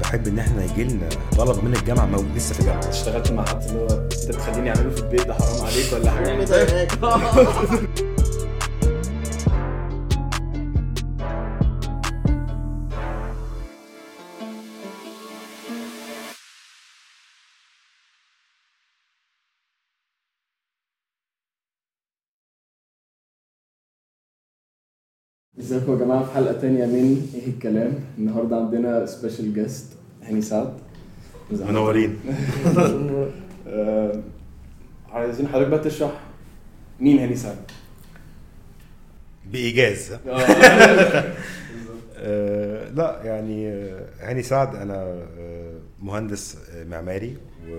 احب ان احنا يجي لنا طلبه من الجامعه مو لسه في الجامعه اشتغلت مع حد اللي هو انت بتخليني اعمله في البيت ده حرام عليك ولا حاجه يعني ده هناك ازيكم يا جماعه في حلقه تانية من ايه الكلام النهارده عندنا سبيشال جيست هاني سعد منورين آه، عايزين حضرتك بقى تشرح مين هاني سعد بايجاز آه لا يعني آه، هاني سعد انا آه، مهندس آه، معماري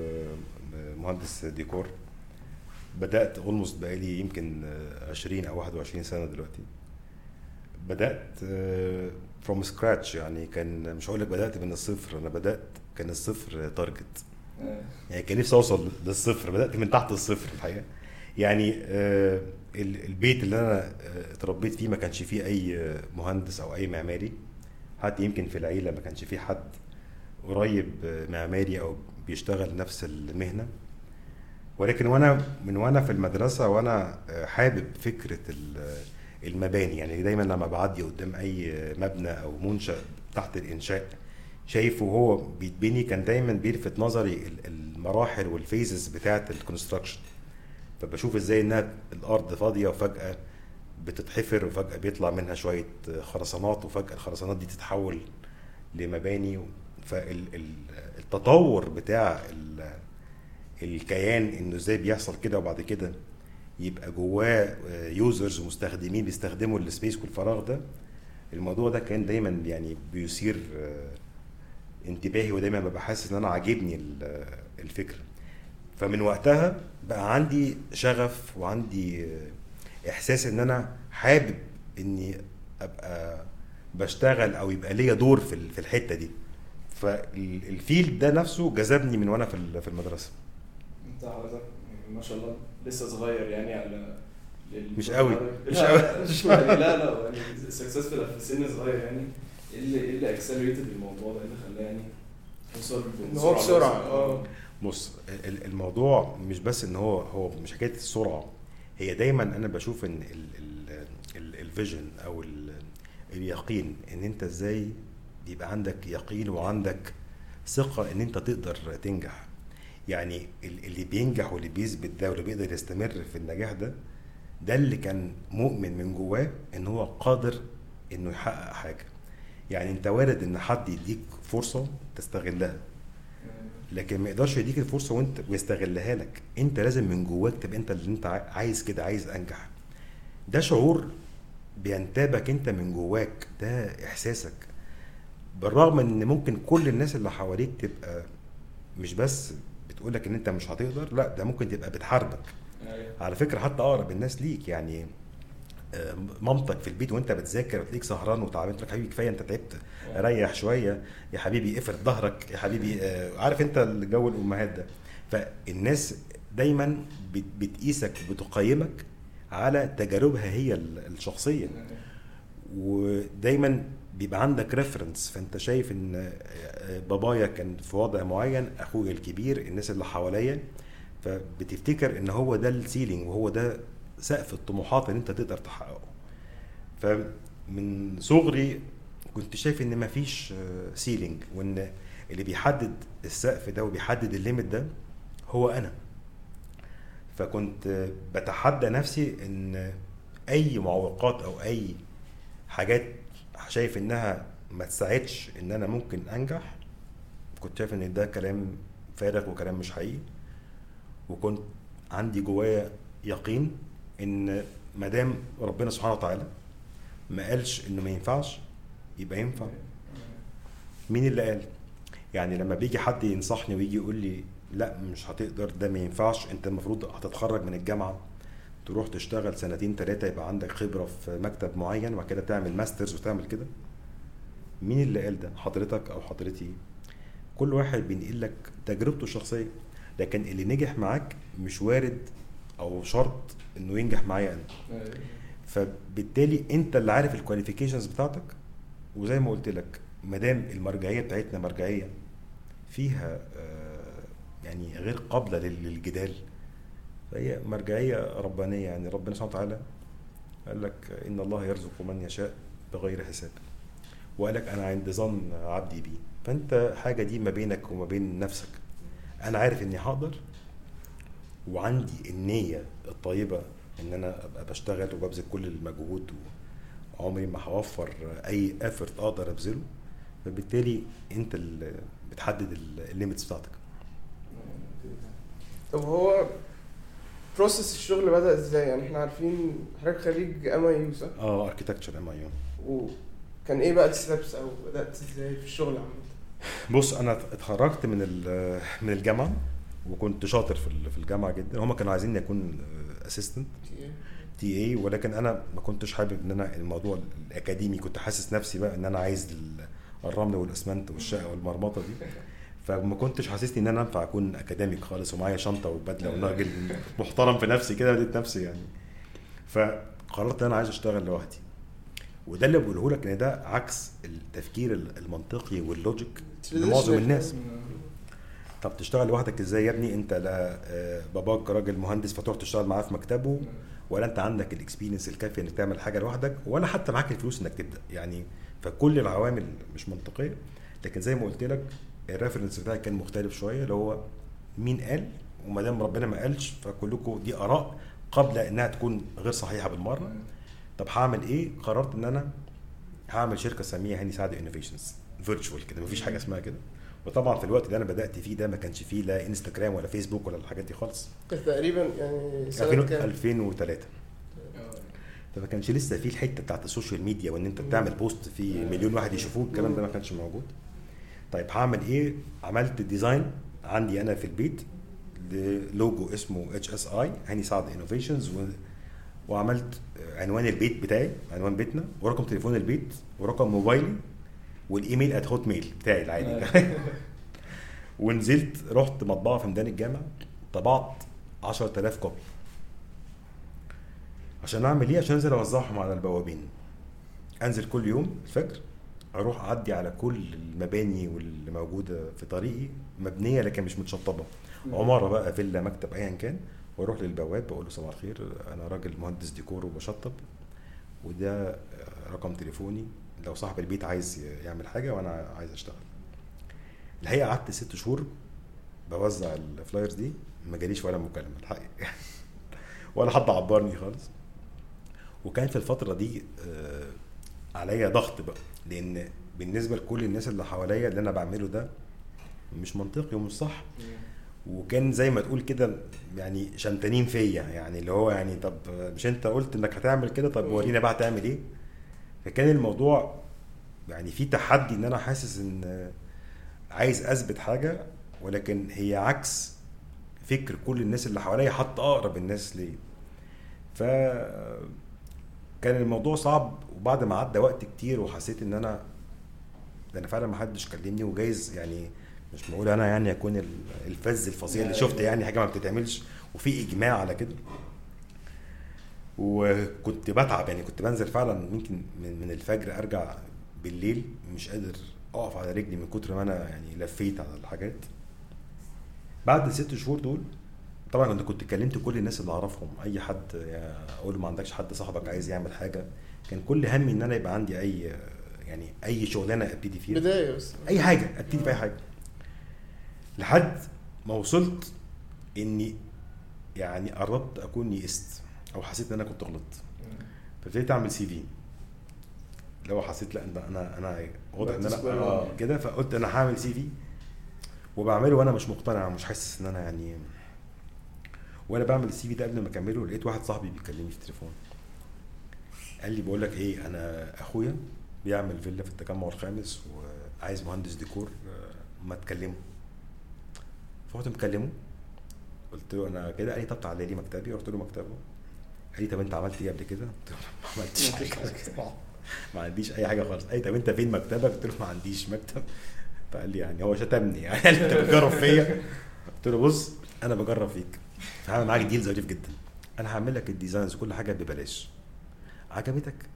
ومهندس ديكور بدات اولموست بقالي يمكن آه، 20 او 21 سنه دلوقتي بدات فروم سكراتش يعني كان مش هقول لك بدات من الصفر انا بدات كان الصفر تارجت يعني كان نفسي اوصل للصفر بدات من تحت الصفر الحقيقه يعني آه، ال- البيت اللي انا آه، اتربيت فيه ما كانش فيه اي آه، مهندس او اي معماري حتى يمكن في العيله ما كانش فيه حد قريب آه، معماري او بيشتغل نفس المهنه ولكن وانا من وانا في المدرسه وانا آه، حابب فكره ال- المباني يعني دايما لما بعدي قدام اي مبنى او منشا تحت الانشاء شايفه هو بيتبني كان دايما بيلفت نظري ال- المراحل والفيزز بتاعه الكونستراكشن فبشوف ازاي انها الارض فاضيه وفجاه بتتحفر وفجاه بيطلع منها شويه خرسانات وفجاه الخرسانات دي تتحول لمباني فالتطور بتاع ال- الكيان انه ازاي بيحصل كده وبعد كده يبقى جواه يوزرز ومستخدمين بيستخدموا السبيس والفراغ ده الموضوع ده كان دايما يعني بيثير آه، انتباهي ودايما ببقى حاسس ان انا عاجبني ال- الفكره فمن وقتها بقى عندي شغف وعندي آه، احساس ان انا حابب اني ابقى بشتغل او يبقى ليا دور في ال- في الحته دي فالفيلد ده نفسه جذبني من وانا في ال- في المدرسه انت حضرتك ما شاء الله لسه صغير يعني على لل- مش قوي، مش لا، قوي. مش يعني لا لا يعني سكسسفل في سن صغير يعني ايه اللي ايه اللي اكسلريتد الموضوع ده إيه اللي خلاه يعني يوصل إن هو بسرعة، اه بص ال- الموضوع مش بس ان هو هو مش حكايه السرعه هي دايما انا بشوف ان الفيجن او ال- اليقين ان انت ازاي يبقى عندك يقين وعندك ثقه ان انت تقدر تنجح يعني ال- اللي بينجح واللي بيثبت ده واللي بيقدر يستمر في النجاح ده ده اللي كان مؤمن من جواه ان هو قادر انه يحقق حاجه يعني انت وارد ان حد يديك فرصه تستغلها لكن ما يقدرش يديك الفرصه وانت ويستغلها لك انت لازم من جواك تبقى انت اللي انت عاي- عايز كده عايز انجح ده شعور بينتابك انت من جواك ده احساسك بالرغم ان ممكن كل الناس اللي حواليك تبقى مش بس بتقولك ان انت مش هتقدر لا ده ممكن تبقى بتحاربك أيوة. على فكره حتى اقرب الناس ليك يعني آه، مامتك في البيت وانت بتذاكر وتلاقيك سهران وتعبان تقول لك حبيبي كفايه انت تعبت ريح شويه يا حبيبي افرد ظهرك يا حبيبي آه، عارف انت الجو الامهات ده فالناس دايما بت- بتقيسك بتقيمك على تجاربها هي ال- الشخصيه ودايما بيبقى عندك ريفرنس فانت شايف ان بابايا كان في وضع معين اخويا الكبير الناس اللي حواليا فبتفتكر ان هو ده السيلينج وهو ده سقف الطموحات اللي انت تقدر تحققه فمن صغري كنت شايف ان مفيش سيلينج وان اللي بيحدد السقف ده وبيحدد الليميت ده هو انا فكنت بتحدى نفسي ان اي معوقات او اي حاجات شايف انها ما تساعدش ان انا ممكن انجح كنت شايف ان ده كلام فارغ وكلام مش حقيقي وكنت عندي جوايا يقين ان ما دام ربنا سبحانه وتعالى ما قالش انه ما ينفعش يبقى ينفع مين اللي قال يعني لما بيجي حد ينصحني ويجي يقول لي لا مش هتقدر ده ما ينفعش انت المفروض هتتخرج من الجامعه تروح تشتغل سنتين ثلاثه يبقى عندك خبره في مكتب معين وبعد كده تعمل ماسترز وتعمل كده مين اللي قال ده حضرتك او حضرتي كل واحد بينقل لك تجربته الشخصيه لكن اللي نجح معاك مش وارد او شرط انه ينجح معايا انا أيوة. فبالتالي انت اللي عارف الكواليفيكيشنز بتاعتك وزي ما قلت لك ما دام المرجعيه بتاعتنا مرجعيه فيها آه، يعني غير قابله لل- للجدال فهي مرجعيه ربانيه يعني ربنا سبحانه وتعالى قال لك ان الله يرزق من يشاء بغير حساب وقال لك انا عند ظن عبدي بي فانت حاجه دي ما بينك وما بين نفسك انا عارف اني هقدر وعندي النيه الطيبه ان انا ابقى بشتغل وببذل كل المجهود وعمري ما هوفر اي افورت اقدر ابذله فبالتالي انت اللي بتحدد الليميتس بتاعتك طب هو بروسس الشغل بدأ ازاي يعني احنا عارفين حضرتك خريج ام اي يو صح اه اركيتكتشر ام اي وكان ايه بقى الستبس او بدأت ازاي في الشغل عامة بص انا اتخرجت من ال- من الجامعه وكنت شاطر في ال- في الجامعه جدا هم كانوا عايزيني اكون اسيستنت تي اي ولكن انا ما كنتش حابب ان انا الموضوع الاكاديمي كنت حاسس نفسي بقى ان انا عايز ال- الرمل والاسمنت والشقه والمرمطه دي فما كنتش حاسسني ان انا انفع اكون اكاديميك خالص ومعايا شنطه وبدله وراجل محترم في نفسي كده لقيت نفسي يعني فقررت ان انا عايز اشتغل لوحدي وده اللي بقوله لك ان ده عكس التفكير المنطقي واللوجيك لمعظم الناس طب تشتغل لوحدك ازاي يا ابني انت لا آه، باباك راجل مهندس فتروح تشتغل معاه في مكتبه ولا انت عندك الاكسبيرينس الكافيه انك تعمل حاجه لوحدك ولا حتى معاك الفلوس انك تبدا يعني فكل العوامل مش منطقيه لكن زي ما قلت لك الريفرنس بتاعي كان مختلف شويه اللي هو مين قال وما دام ربنا ما قالش فكلكم دي اراء قبل انها تكون غير صحيحه بالمره طب هعمل ايه قررت ان انا هعمل شركه اسميها هاني سعد انوفيشنز فيرتشوال كده مفيش حاجه اسمها كده وطبعا في الوقت اللي انا بدات فيه ده ما كانش فيه لا انستجرام ولا فيسبوك ولا الحاجات دي خالص كانت تقريبا يعني سنة 2000 كام؟ 2003 فما كانش لسه في الحته بتاعت السوشيال ميديا وان انت بتعمل بوست في مليون واحد يشوفوه الكلام ده ما كانش موجود طيب هعمل ايه عملت ديزاين عندي انا في البيت لوجو اسمه اتش اس اي هاني سعد انوفيشنز وعملت عنوان البيت بتاعي عنوان بيتنا ورقم تليفون البيت ورقم موبايلي والايميل ات هوت ميل بتاعي العادي ونزلت رحت مطبعه في ميدان الجامع طبعت 10000 كوبي عشان اعمل ايه عشان انزل اوزعهم على البوابين انزل كل يوم الفجر اروح اعدي على كل المباني واللي موجوده في طريقي مبنيه لكن مش متشطبه عماره بقى فيلا مكتب ايا كان واروح للبواب بقول له صباح الخير انا راجل مهندس ديكور وبشطب وده رقم تليفوني لو صاحب البيت عايز يعمل حاجه وانا عايز اشتغل الحقيقه قعدت ست شهور بوزع الفلايرز دي ما جاليش ولا مكالمه الحقيقه ولا حد عبرني خالص وكان في الفتره دي آه، عليا ضغط بقى لان بالنسبه لكل الناس اللي حواليا اللي انا بعمله ده مش منطقي ومش صح وكان زي ما تقول كده يعني شمتانين فيا يعني اللي هو يعني طب مش انت قلت انك هتعمل كده طب ورينا بقى هتعمل ايه فكان الموضوع يعني في تحدي ان انا حاسس ان عايز اثبت حاجه ولكن هي عكس فكر كل الناس اللي حواليا حتى اقرب الناس ليا ف كان الموضوع صعب وبعد ما عدى وقت كتير وحسيت ان انا ده انا فعلا ما حدش كلمني وجايز يعني مش بقول انا يعني اكون ال- الفز الفظيع اللي شفت يعني حاجه ما بتتعملش وفي اجماع على كده وكنت بتعب يعني كنت بنزل فعلا يمكن من من الفجر ارجع بالليل مش قادر اقف على رجلي من كتر ما انا يعني لفيت على الحاجات بعد الست شهور دول طبعا كنت كنت كلمت كل الناس اللي اعرفهم اي حد يعني اقول له ما عندكش حد صاحبك عايز يعمل حاجه كان كل همي ان انا يبقى عندي اي يعني اي شغلانه ابتدي فيها بداية بس اي حاجه ابتدي في اي حاجه لحد ما وصلت اني يعني قربت اكون يئست او حسيت ان انا كنت غلطت فابتديت اعمل سي في لو حسيت لا ده انا انا واضح ان انا بقى اه تسبق. كده فقلت انا هعمل سي في وبعمله وانا مش مقتنع مش حاسس ان انا يعني وانا بعمل السي في ده قبل ما اكمله لقيت واحد صاحبي بيكلمني في التليفون قال لي بقول لك ايه انا اخويا بيعمل فيلا في التجمع الخامس وعايز مهندس ديكور آه، ما تكلمه فرحت مكلمه قلت له انا كده قال لي طب تعالى لي مكتبي رحت له مكتبه قال لي طب انت عملت ايه قبل كده؟ قلت له ما عملتش حاجه ما عنديش اي حاجه خالص قال لي طب انت فين مكتبك؟ قلت له ما عنديش مكتب فقال لي يعني هو شتمني يعني قال لي انت بتجرب فيا قلت له بص انا بجرب فيك هعمل معاك ديل ظريف جدا انا هعمل لك الديزاينز وكل حاجه ببلاش عجبتك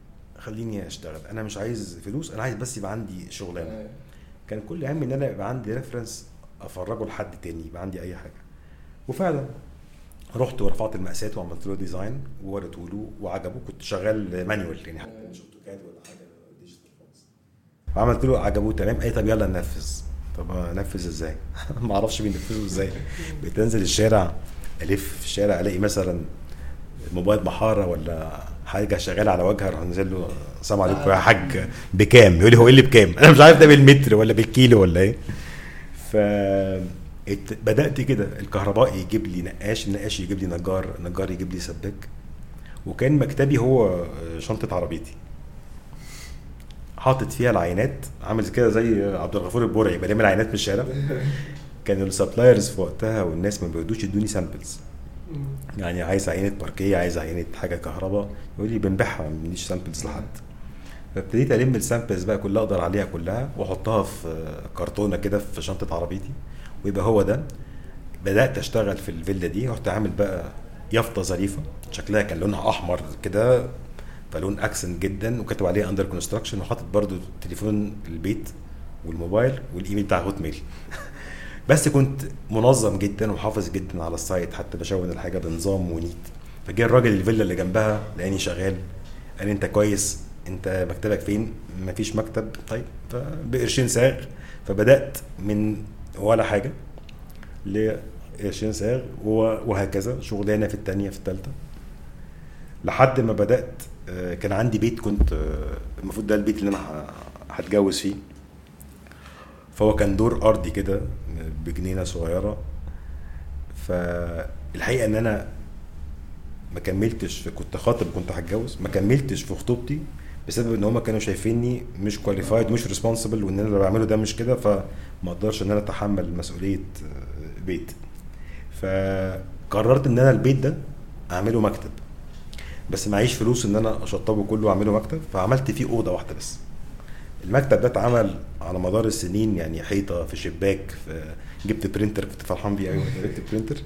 خليني اشتغل انا مش عايز فلوس انا عايز بس يبقى عندي شغلانه آه. كان كل همي ان انا يبقى عندي ريفرنس افرجه لحد تاني يبقى عندي اي حاجه وفعلا رحت ورفعت المقاسات وعملت له ديزاين ووريته له وعجبه كنت شغال مانيوال يعني حتى مش اوتوكاد ولا حاجه ديجيتال خالص فعملت له عجبه تمام قال لي طب يلا ننفذ طب انفذ ازاي؟ ما اعرفش بينفذوا ازاي بقيت انزل الشارع الف في الشارع الاقي مثلا موبايل محاره ولا حاجه شغاله على وجهها اروح انزل له السلام عليكم يا حاج بكام؟ يقول لي هو ايه اللي بكام؟ انا مش عارف ده بالمتر ولا بالكيلو ولا ايه ف ات- بدات كده الكهربائي يجيب لي نقاش النقاش يجيب لي نجار النجار يجيب لي سباك وكان مكتبي هو شنطه عربيتي حاطط فيها العينات عامل كده زي عبد الغفور البرعي بلم العينات من الشارع كانوا السبلايرز في وقتها والناس ما بيقعدوش يدوني سامبلز يعني عايز عينه باركيه عايز عينه حاجه كهرباء يقول لي بنبيعها ما بنديش سامبلز لحد فابتديت الم السامبلز بقى كلها اقدر عليها كلها واحطها في كرتونه كده في شنطه عربيتي ويبقى هو ده بدات اشتغل في الفيلا دي رحت عامل بقى يافطه ظريفه شكلها كان لونها احمر كده فلون اكسنت جدا وكاتب عليها اندر كونستراكشن وحاطط برضو تليفون البيت والموبايل والايميل بتاع هوت ميل بس كنت منظم جدا وحافظ جدا على السايت حتى بشون الحاجه بنظام ونيت فجاء الراجل الفيلا اللي جنبها لقاني شغال قال لي انت كويس انت مكتبك فين مفيش مكتب طيب فبقرشين ساغ فبدات من ولا حاجه لقرشين ساغ و- وهكذا شغلانه في الثانيه في الثالثه لحد ما بدات آه، كان عندي بيت كنت آه، المفروض ده البيت اللي انا ه- هتجوز فيه فهو كان دور ارضي كده بجنينه صغيره فالحقيقه ان انا ما كملتش في كنت خاطب كنت هتجوز ما كملتش في خطوبتي بسبب ان هم كانوا شايفيني مش كواليفايد مش ريسبونسبل وان انا اللي بعمله ده مش كده فما اقدرش ان انا اتحمل مسؤوليه آه، بيت فقررت ان انا البيت ده اعمله مكتب بس معيش فلوس ان انا اشطبه كله واعمله مكتب فعملت فيه اوضه واحده بس المكتب ده اتعمل على مدار السنين يعني حيطه في شباك في جبت برينتر كنت فرحان بيه قوي جبت برينتر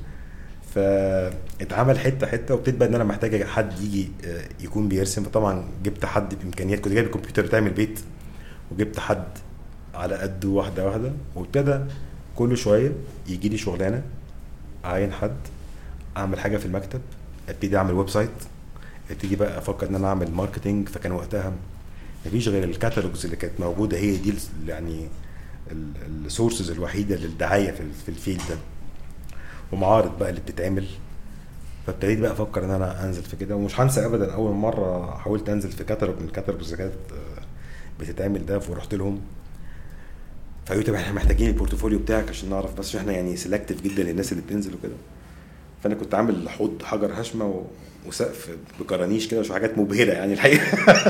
فاتعمل حته حته وابتديت بقى ان انا محتاج حد يجي آه، يكون بيرسم فطبعا جبت حد بامكانيات كنت جايب الكمبيوتر بتاع من البيت وجبت حد على قده واحده واحده وابتدى كل شويه يجي لي شغلانه اعين حد اعمل حاجه في المكتب ابتدي اعمل ويب سايت ابتدي بقى افكر ان انا اعمل ماركتنج فكان وقتها مفيش غير الكاتالوجز اللي كانت موجوده هي دي ال- يعني السورسز الوحيده للدعايه في ال- في الفيلد ده ومعارض بقى اللي بتتعمل فابتديت بقى افكر ان انا انزل في كده ومش هنسى ابدا اول مره حاولت انزل في كاتالوج من الكاتالوجز اللي كانت آه، بتتعمل ده ورحت لهم فقالوا لي طب احنا محتاجين البورتفوليو بتاعك عشان نعرف بس عشان احنا يعني سيلكتيف جدا للناس اللي بتنزل وكده فانا كنت عامل حوض حجر هشمه و... وسقف بكرانيش كده وحاجات مبهره يعني الحقيقه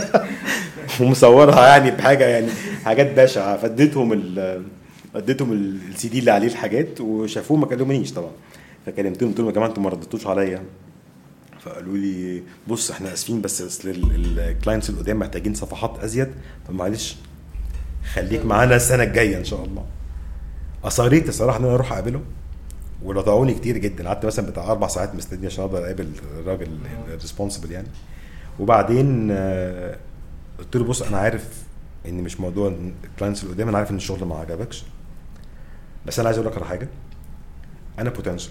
ومصورها يعني بحاجه يعني حاجات بشعه فاديتهم ال اديتهم السي دي اللي عليه الحاجات وشافوه ما كلمونيش طبعا فكلمتهم قلت لهم يا جماعه انتوا ما ردتوش عليا فقالوا لي بص احنا اسفين بس اصل الكلاينتس القدام محتاجين صفحات ازيد فمعلش خليك معانا السنه الجايه ان شاء الله اصريت الصراحه ان انا اروح اقابله ولطعوني كتير جدا قعدت مثلا بتاع اربع ساعات مستني عشان اقدر اقابل الراجل الريسبونسبل يعني وبعدين آه، قلت له بص انا عارف ان مش موضوع الكلاينتس اللي قدام انا عارف ان الشغل ما عجبكش بس انا عايز اقول لك على حاجه انا بوتنشال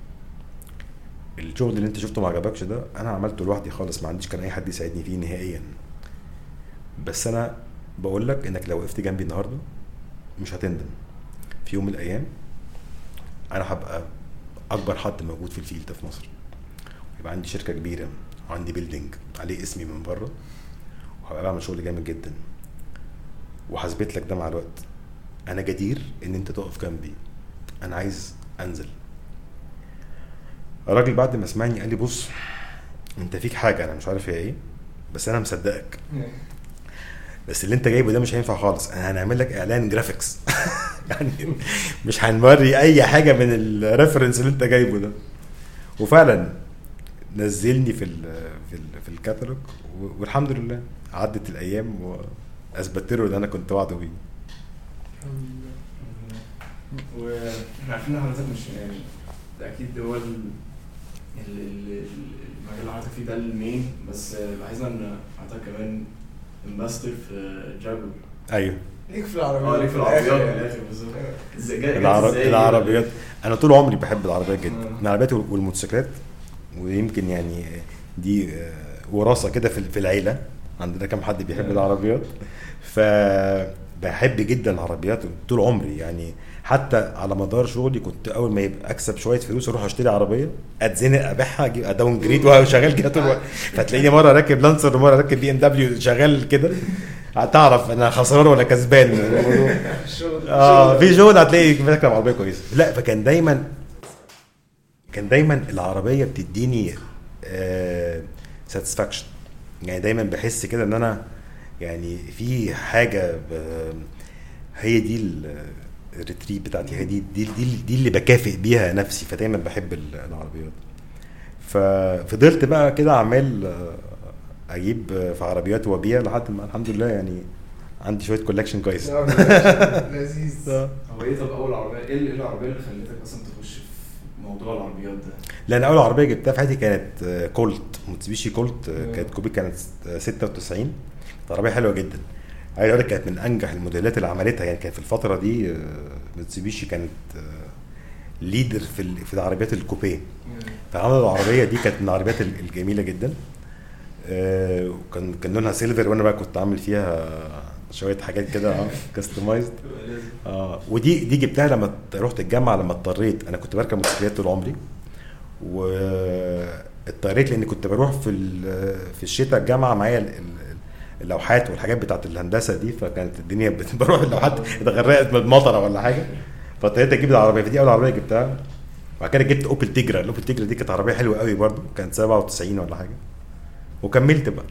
الشغل اللي انت شفته ما عجبكش ده انا عملته لوحدي خالص ما عنديش كان اي حد يساعدني فيه نهائيا بس انا بقول لك انك لو وقفت جنبي النهارده مش هتندم في يوم من الايام انا هبقى اكبر حد موجود في الفيلد ده في مصر يبقى عندي شركه كبيره وعندي بيلدينج عليه اسمي من بره وهبقى بعمل شغل جامد جدا وهثبت لك ده مع الوقت انا جدير ان انت تقف جنبي انا عايز انزل الراجل بعد ما سمعني قال لي بص انت فيك حاجه انا مش عارف هي ايه بس انا مصدقك بس اللي انت جايبه ده مش هينفع خالص انا هنعمل لك اعلان جرافيكس يعني مش هنوري اي حاجه من الريفرنس اللي انت جايبه ده وفعلا نزلني في ال في ال في الكاتالوج و- والحمد لله عدت الايام واثبتت له اللي انا كنت وعده بيه واحنا عارفين ان حضرتك مش يعني ده اكيد هو ال- ال- ال- المجال اللي حضرتك فيه ده المين بس لاحظنا ان حضرتك كمان امباستر في جاكور ايوه ليك في العربيات اه ليك في العربيات من الاخر بالظبط ازاي جا- جت العر... ازاي؟ العربيات انا طول عمري بحب العربيات جدا مم. العربيات والموتوسيكلات ويمكن يعني دي آه، وراثه كده في في العيله عندنا كم حد بيحب مم. العربيات فبحب جدا العربيات طول عمري يعني حتى على مدار شغلي كنت اول ما يبقى اكسب شويه فلوس اروح اشتري عربيه اتزنق ابيعها اجيب اداون جريد وشغال كده طول الوقت فتلاقيني مره راكب لانسر ومره راكب بي ام دبليو شغال كده هتعرف انا خسران ولا كسبان من الموضوع الشغل اه الشغل- في شغل هتلاقي راكب عربيه كويسه لا فكان دايما كان دايما العربيه بتديني ساتسفاكشن يعني دايما بحس كده ان انا يعني في حاجه ب- هي دي ال- الريتريت بتاعتي هي دي دي دي, دي اللي بكافئ بيها نفسي فدايما بحب ال- العربيات ففضلت بقى كده عمال آه، اجيب آه، في عربيات وابيع لحد ما الحمد لله يعني عندي شويه كولكشن كويس نعم، لذيذ هو ايه طب اول عربيه ايه اللي- إيه العربيه اللي خلتك اصلا تخش في موضوع العربيات ده؟ لان اول عربيه جبتها في حياتي كانت آه، كولت موتسوبيشي كولت آه، مم. كانت كوبي كانت آه، 96 كانت عربيه حلوه جدا عايز اقول لك كانت من انجح الموديلات اللي عملتها يعني كانت في الفتره دي آه، موتسوبيشي كانت ليدر في ال- في العربيات الكوبيه فعملوا العربيه دي كانت من العربيات ال- الجميله جدا آه، وكان كان لونها سيلفر وانا بقى كنت عامل فيها شويه حاجات كده اه كاستمايزد اه ودي دي جبتها لما ت- رحت الجامعه لما اضطريت انا كنت بركب موتوسيكلات طول عمري واضطريت لاني كنت بروح في ال- في الشتاء الجامعه معايا ال- ال- اللوحات والحاجات بتاعت الهندسه دي فكانت الدنيا بت- بروح اللوحات اتغرقت من المطره ولا حاجه فاضطريت اجيب العربيه فدي اول عربيه جبتها وبعد كده جبت اوبل تيجرا الاوبل تيجرا دي كانت عربيه حلوه قوي برضو كانت 97 ولا حاجه وكملت بقى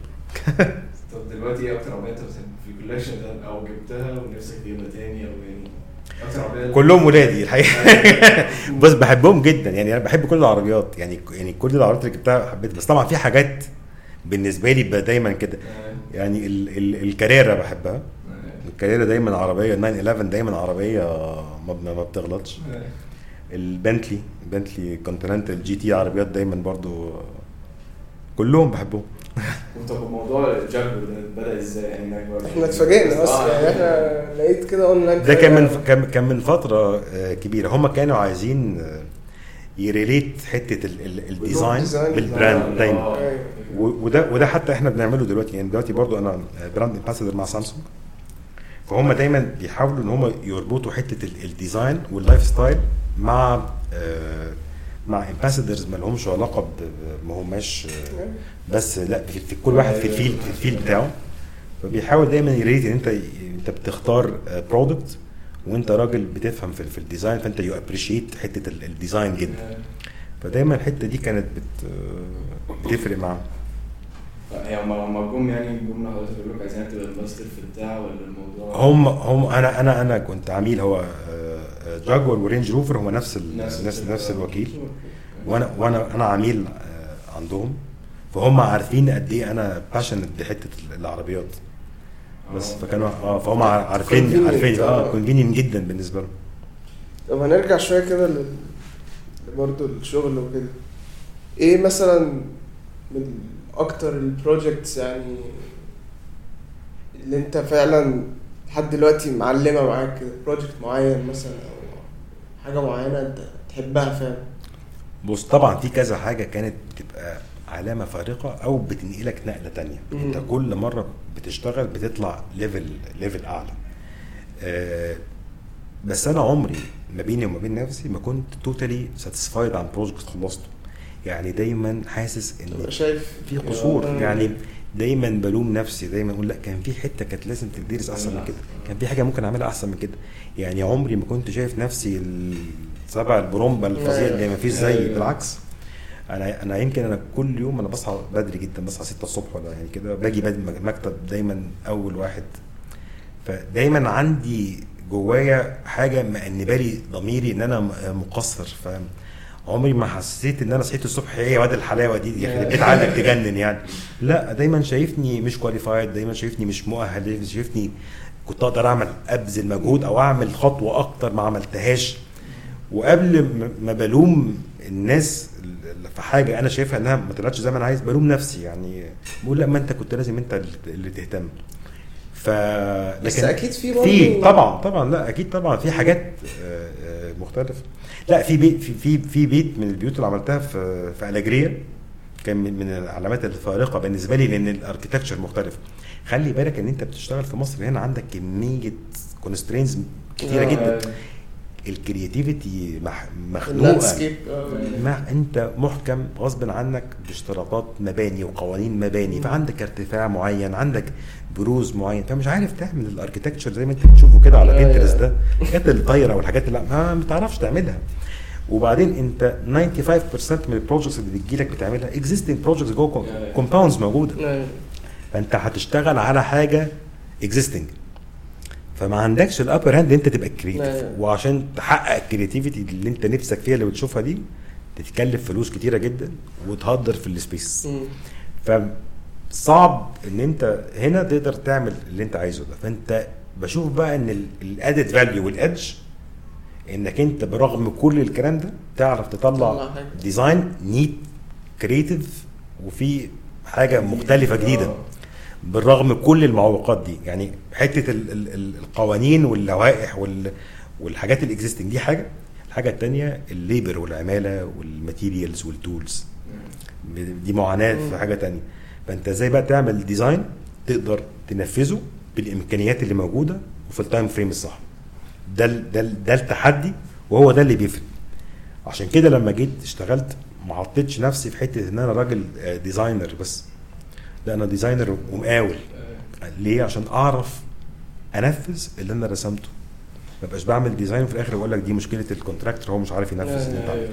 طب دلوقتي ايه اكتر عربيه انت بتحب في الكولكشن ده او جبتها ونفسك تجيبها تاني او يعني اكتر عربيه كلهم ولادي الحقيقه بس بحبهم جدا يعني انا بحب كل العربيات يعني يعني كل العربيات اللي جبتها حبيت بس طبعا في حاجات بالنسبه لي بقى دايما كده آه، يعني ال ال الكاريرا بحبها آه، الكاريرا دايما عربيه 911 دايما عربيه ما, ما ما بتغلطش آه. البنتلي بنتلي كونتيننتال جي تي عربيات دايما برضو كلهم بحبهم وطب موضوع الجاكور ده بدا ازاي يعني انك برضه- احنا اتفاجئنا آه، اصلا يعني احنا لقيت كده اونلاين ده كان من كان كان من فتره آه، كبيره هم كانوا عايزين آه، يريليت حته ال- ال- الديزاين بالديزاين. بالبراند دايما آه. أيوة. و- وده وده حتى احنا بنعمله دلوقتي يعني دلوقتي برضو انا براند امباسادور مع سامسونج فهم دايما بيحاولوا ان هم يربطوا حته ال- الديزاين واللايف ستايل مع آه، مع امباسادورز ما لهمش علاقه ب- ما هماش آه، بس لا في, في كل واحد في الفيلد في الفيلد بتاعه فبيحاول دايما يريت ان انت انت بتختار برودكت وانت راجل بتفهم في, في الديزاين فانت يو ابريشيت حته ال- الديزاين جدا فدايما الحته دي كانت بت آه، بتفرق معاهم هي هما هما جم يعني جم حضرتك يقول لك عايزينك تبقى الماستر في بتاع ولا الموضوع هم هم انا انا انا كنت عميل هو آه، آه، جاكور ورينج روفر هم نفس ال- نفس نفس الوكيل وانا وانا انا عميل آه، عندهم فهم عارفين قد ايه انا باشنت بحته العربيات بس آه. فكانوا اه فهم عارفين Convenient. عارفين اه آه. كونفينينت جدا بالنسبه لهم طب هنرجع شويه كده لل برضه الشغل وكده ايه مثلا من اكتر البروجكتس يعني اللي انت فعلا لحد دلوقتي معلمه معاك كده بروجكت معين مثلا او حاجه معينه انت تحبها فعلا بص طبعا في كذا حاجه كانت بتبقى علامه فارقه او بتنقلك نقله تانية مم. انت كل مره بتشتغل بتطلع ليفل ليفل اعلى آه بس انا عمري ما بيني وما بين نفسي ما كنت توتالي ساتيسفايد عن بروجكت خلصته يعني دايما حاسس ان تبقى شايف في قصور آه. يعني دايما بلوم نفسي دايما اقول لا كان في حته كانت لازم تدرس احسن من كده كان في حاجه ممكن اعملها احسن من كده يعني عمري ما كنت شايف نفسي السبع البرومبا الفظيع اللي ما فيش زيي أيوة. بالعكس انا انا يمكن انا كل يوم انا بصحى بدري جدا بصحى 6 الصبح ولا يعني كده باجي بدري المكتب دايما اول واحد فدايما عندي جوايا حاجه مأنبه لي ضميري ان انا م- مقصر فاهم عمري ما حسيت ان انا صحيت الصبح ايه يا واد الحلاوه دي يا بيت عقلك تجنن يعني لا دايما شايفني مش كواليفايد دايما شايفني مش مؤهل دايما شايفني كنت اقدر اعمل ابذل مجهود او اعمل خطوه اكتر ما عملتهاش وقبل م- ما بلوم الناس اللي في حاجه انا شايفها انها ما طلعتش زي ما انا عايز بلوم نفسي يعني بقول لا ما انت كنت لازم انت اللي تهتم ف بس لكن اكيد في برضه في طبعا طبعا لا اكيد طبعا في حاجات آه، آه، مختلفه لا في بيت في في في بيت من البيوت اللي عملتها في في الجريا كان من من العلامات الفارقه بالنسبه لي لان الاركتكتشر مختلف خلي بالك ان انت بتشتغل في مصر هنا عندك كميه كونسترينز كتيره آه. جدا الكرياتيفيتي مح- مخنوقه اللاندسكيب آه. ما انت محكم غصب عنك باشتراطات مباني وقوانين مباني مم. فعندك ارتفاع معين عندك بروز معين فمش عارف تعمل الاركتكتشر زي ما انت بتشوفه كده على أيوة. بنترست ده الحاجات الطايره والحاجات اللي ما بتعرفش تعملها وبعدين انت 95% من البروجكتس اللي بتجيلك بتعملها اكزيستنج بروجكتس جوه أيوة. كومباوندز موجوده أيوة. فانت هتشتغل على حاجه اكزيستنج فما عندكش الابر هاند انت تبقى كريتيف لا. وعشان تحقق الكرياتيفيتي اللي انت نفسك فيها اللي بتشوفها دي تتكلف فلوس كتيره جدا وتهدر في السبيس مم. فصعب ان انت هنا تقدر تعمل اللي انت عايزه ده فانت بشوف بقى ان الادد فاليو والادج انك انت برغم كل الكلام ده تعرف تطلع تطلع حاجة. ديزاين نيت كريتيف وفي حاجه مختلفه جديده آه. بالرغم كل المعوقات دي يعني حته ال ال ال القوانين واللوائح وال والحاجات الاكزيستنج دي حاجه الحاجه الثانيه الليبر والعماله والماتيريالز والتولز دي معاناه في حاجه تانية فانت ازاي بقى تعمل ديزاين تقدر تنفذه بالامكانيات اللي موجوده وفي التايم فريم الصح ده ال- ده ال- ده التحدي وهو ده اللي بيفرق عشان كده لما جيت اشتغلت ما حطيتش نفسي في حته ان انا راجل آه، ديزاينر بس لا انا ديزاينر ومقاول ليه عشان اعرف انفذ اللي انا رسمته ما بقاش بعمل ديزاين وفي الاخر بقول لك دي مشكله الكونتراكتور هو مش عارف ينفذ اللي انت عامله. ايوه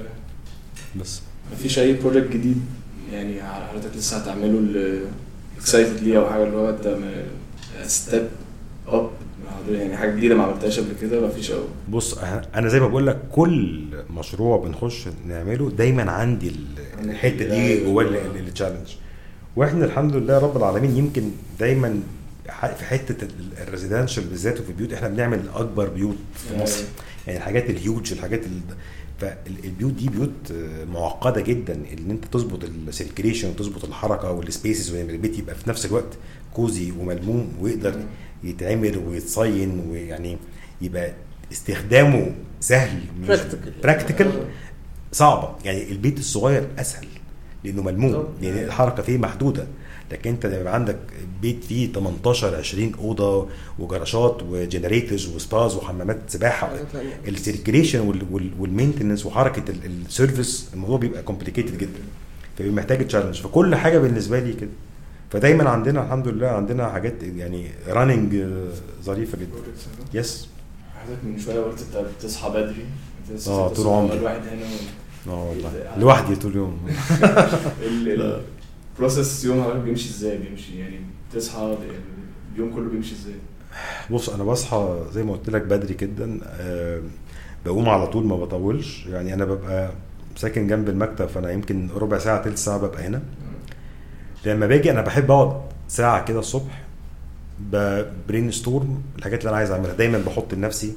بس مفيش اي بروجكت جديد يعني حضرتك لسه هتعمله اللي اكسايتد ليه او حاجه اللي هو انت ستيب اب يعني حاجه جديده ما عملتهاش قبل كده مفيش قوي بص أه- انا زي ما بقول لك كل مشروع بنخش نعمله دايما عندي ال- عندك الحته دي أيوة. جواه ال- التشالنج واحنا الحمد لله رب العالمين يمكن دايما ح- في حته ال- الريزيدنشال بالذات وفي البيوت احنا بنعمل اكبر بيوت في مصر أيوة. يعني الحاجات الهيوج الحاجات ال... فالبيوت دي بيوت آه، معقده جدا ان انت تظبط السيركيليشن وتظبط الحركه والسبيسز وان البيت يبقى في نفس الوقت كوزي وملموم ويقدر يتعمل ويتصين ويعني يبقى استخدامه سهل Practical. براكتيكال صعبه يعني البيت الصغير اسهل لانه ملموم طبعا. يعني الحركه فيه محدوده لكن انت لما يبقى عندك بيت فيه 18 20 اوضه وجراشات وجنريتورز وسباز وحمامات سباحه حاجة تانية. السيركيليشن والمينتنس وحركه السيرفيس الموضوع بيبقى كومبليكيتد جدا فبيبقى محتاج تشالنج فكل حاجه بالنسبه لي كده فدايما عندنا الحمد لله عندنا حاجات يعني راننج ظريفه جدا يس حضرتك من شويه قلت انت بتصحى بدري أنت لسه آه، ست طول الصبح، عمري. الواحد هنا و- اه والله لوحدي طول اليوم ال- ال- لا. البروسيس يوم حضرتك بيمشي ازاي بيمشي يعني بتصحى اليوم كله بيمشي ازاي بص انا بصحى زي ما قلت لك بدري جدا آه، بقوم على طول ما بطولش يعني انا ببقى ساكن جنب المكتب فانا يمكن ربع ساعه تلت ساعه ببقى هنا لما باجي انا بحب اقعد ساعه كده الصبح برين ستورم الحاجات اللي انا عايز اعملها دايما بحط لنفسي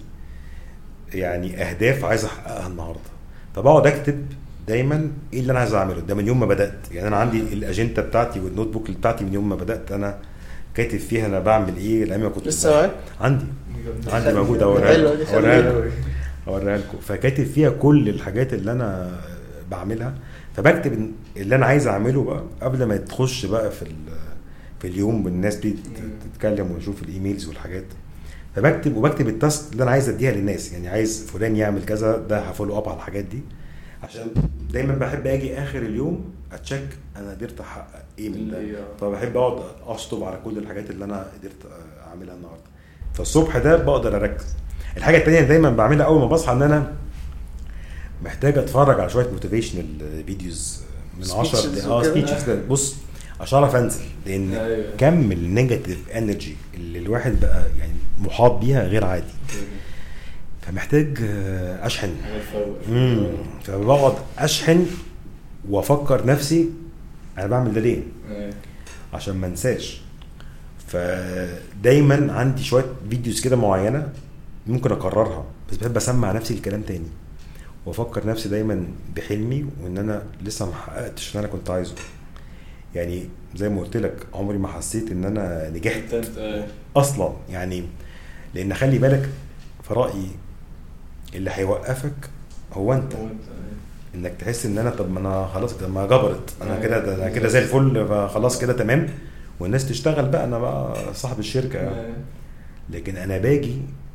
يعني اهداف عايز احققها النهارده فبقعد اكتب دايما ايه اللي انا عايز اعمله ده من يوم ما بدات يعني انا عندي الاجنده بتاعتي والنوت بوك بتاعتي من يوم ما بدات انا كاتب فيها انا بعمل ايه لما كنت لسه معاك؟ عندي عندي موجود اوريها حلوة دي، لكم اوريها خليها. لكم اوريها لكم فكاتب فيها كل الحاجات اللي انا بعملها فبكتب إن- اللي انا عايز اعمله بقى قبل ما تخش بقى في ال- في اليوم والناس دي تتكلم ونشوف الايميلز والحاجات فبكتب وبكتب التاسك اللي انا عايز اديها للناس يعني عايز فلان يعمل كذا ده هفولو اب على الحاجات دي عشان دايما بحب اجي اخر اليوم اتشيك انا قدرت احقق ايه من ده اللي- فبحب اقعد اشطب على كل الحاجات اللي انا قدرت اعملها النهارده فالصبح ده بقدر اركز الحاجه التانية اللي دايما بعملها اول ما بصحى ان انا محتاج اتفرج على شويه موتيفيشنال فيديوز من 10 Speeches دقايق اه وكده. سبيتشز كده بص عشان اعرف انزل لان أيوة. كم النيجاتيف انرجي اللي الواحد بقى يعني محاط بيها غير عادي فمحتاج آه، اشحن حاجه تفوق امم فبقعد اشحن وافكر نفسي انا بعمل ده ليه أيوة. عشان ما انساش فدايما عندي شويه فيديوز كده معينه ممكن اكررها بس بحب اسمع نفسي الكلام تاني وافكر نفسي دايما بحلمي وان انا لسه ما حققتش اللي انا كنت عايزه يعني زي ما قلت لك عمري ما حسيت ان انا نجحت انت انت اصلا يعني لان خلي بالك في رايي اللي هيوقفك هو انت هو انت انك تحس ان انا طب ما انا خلاص طب ما جبرت انا أيوة. كده ده انا كده زي الفل فخلاص كده تمام والناس تشتغل بقى انا بقى صاحب الشركه يعني. لكن انا باجي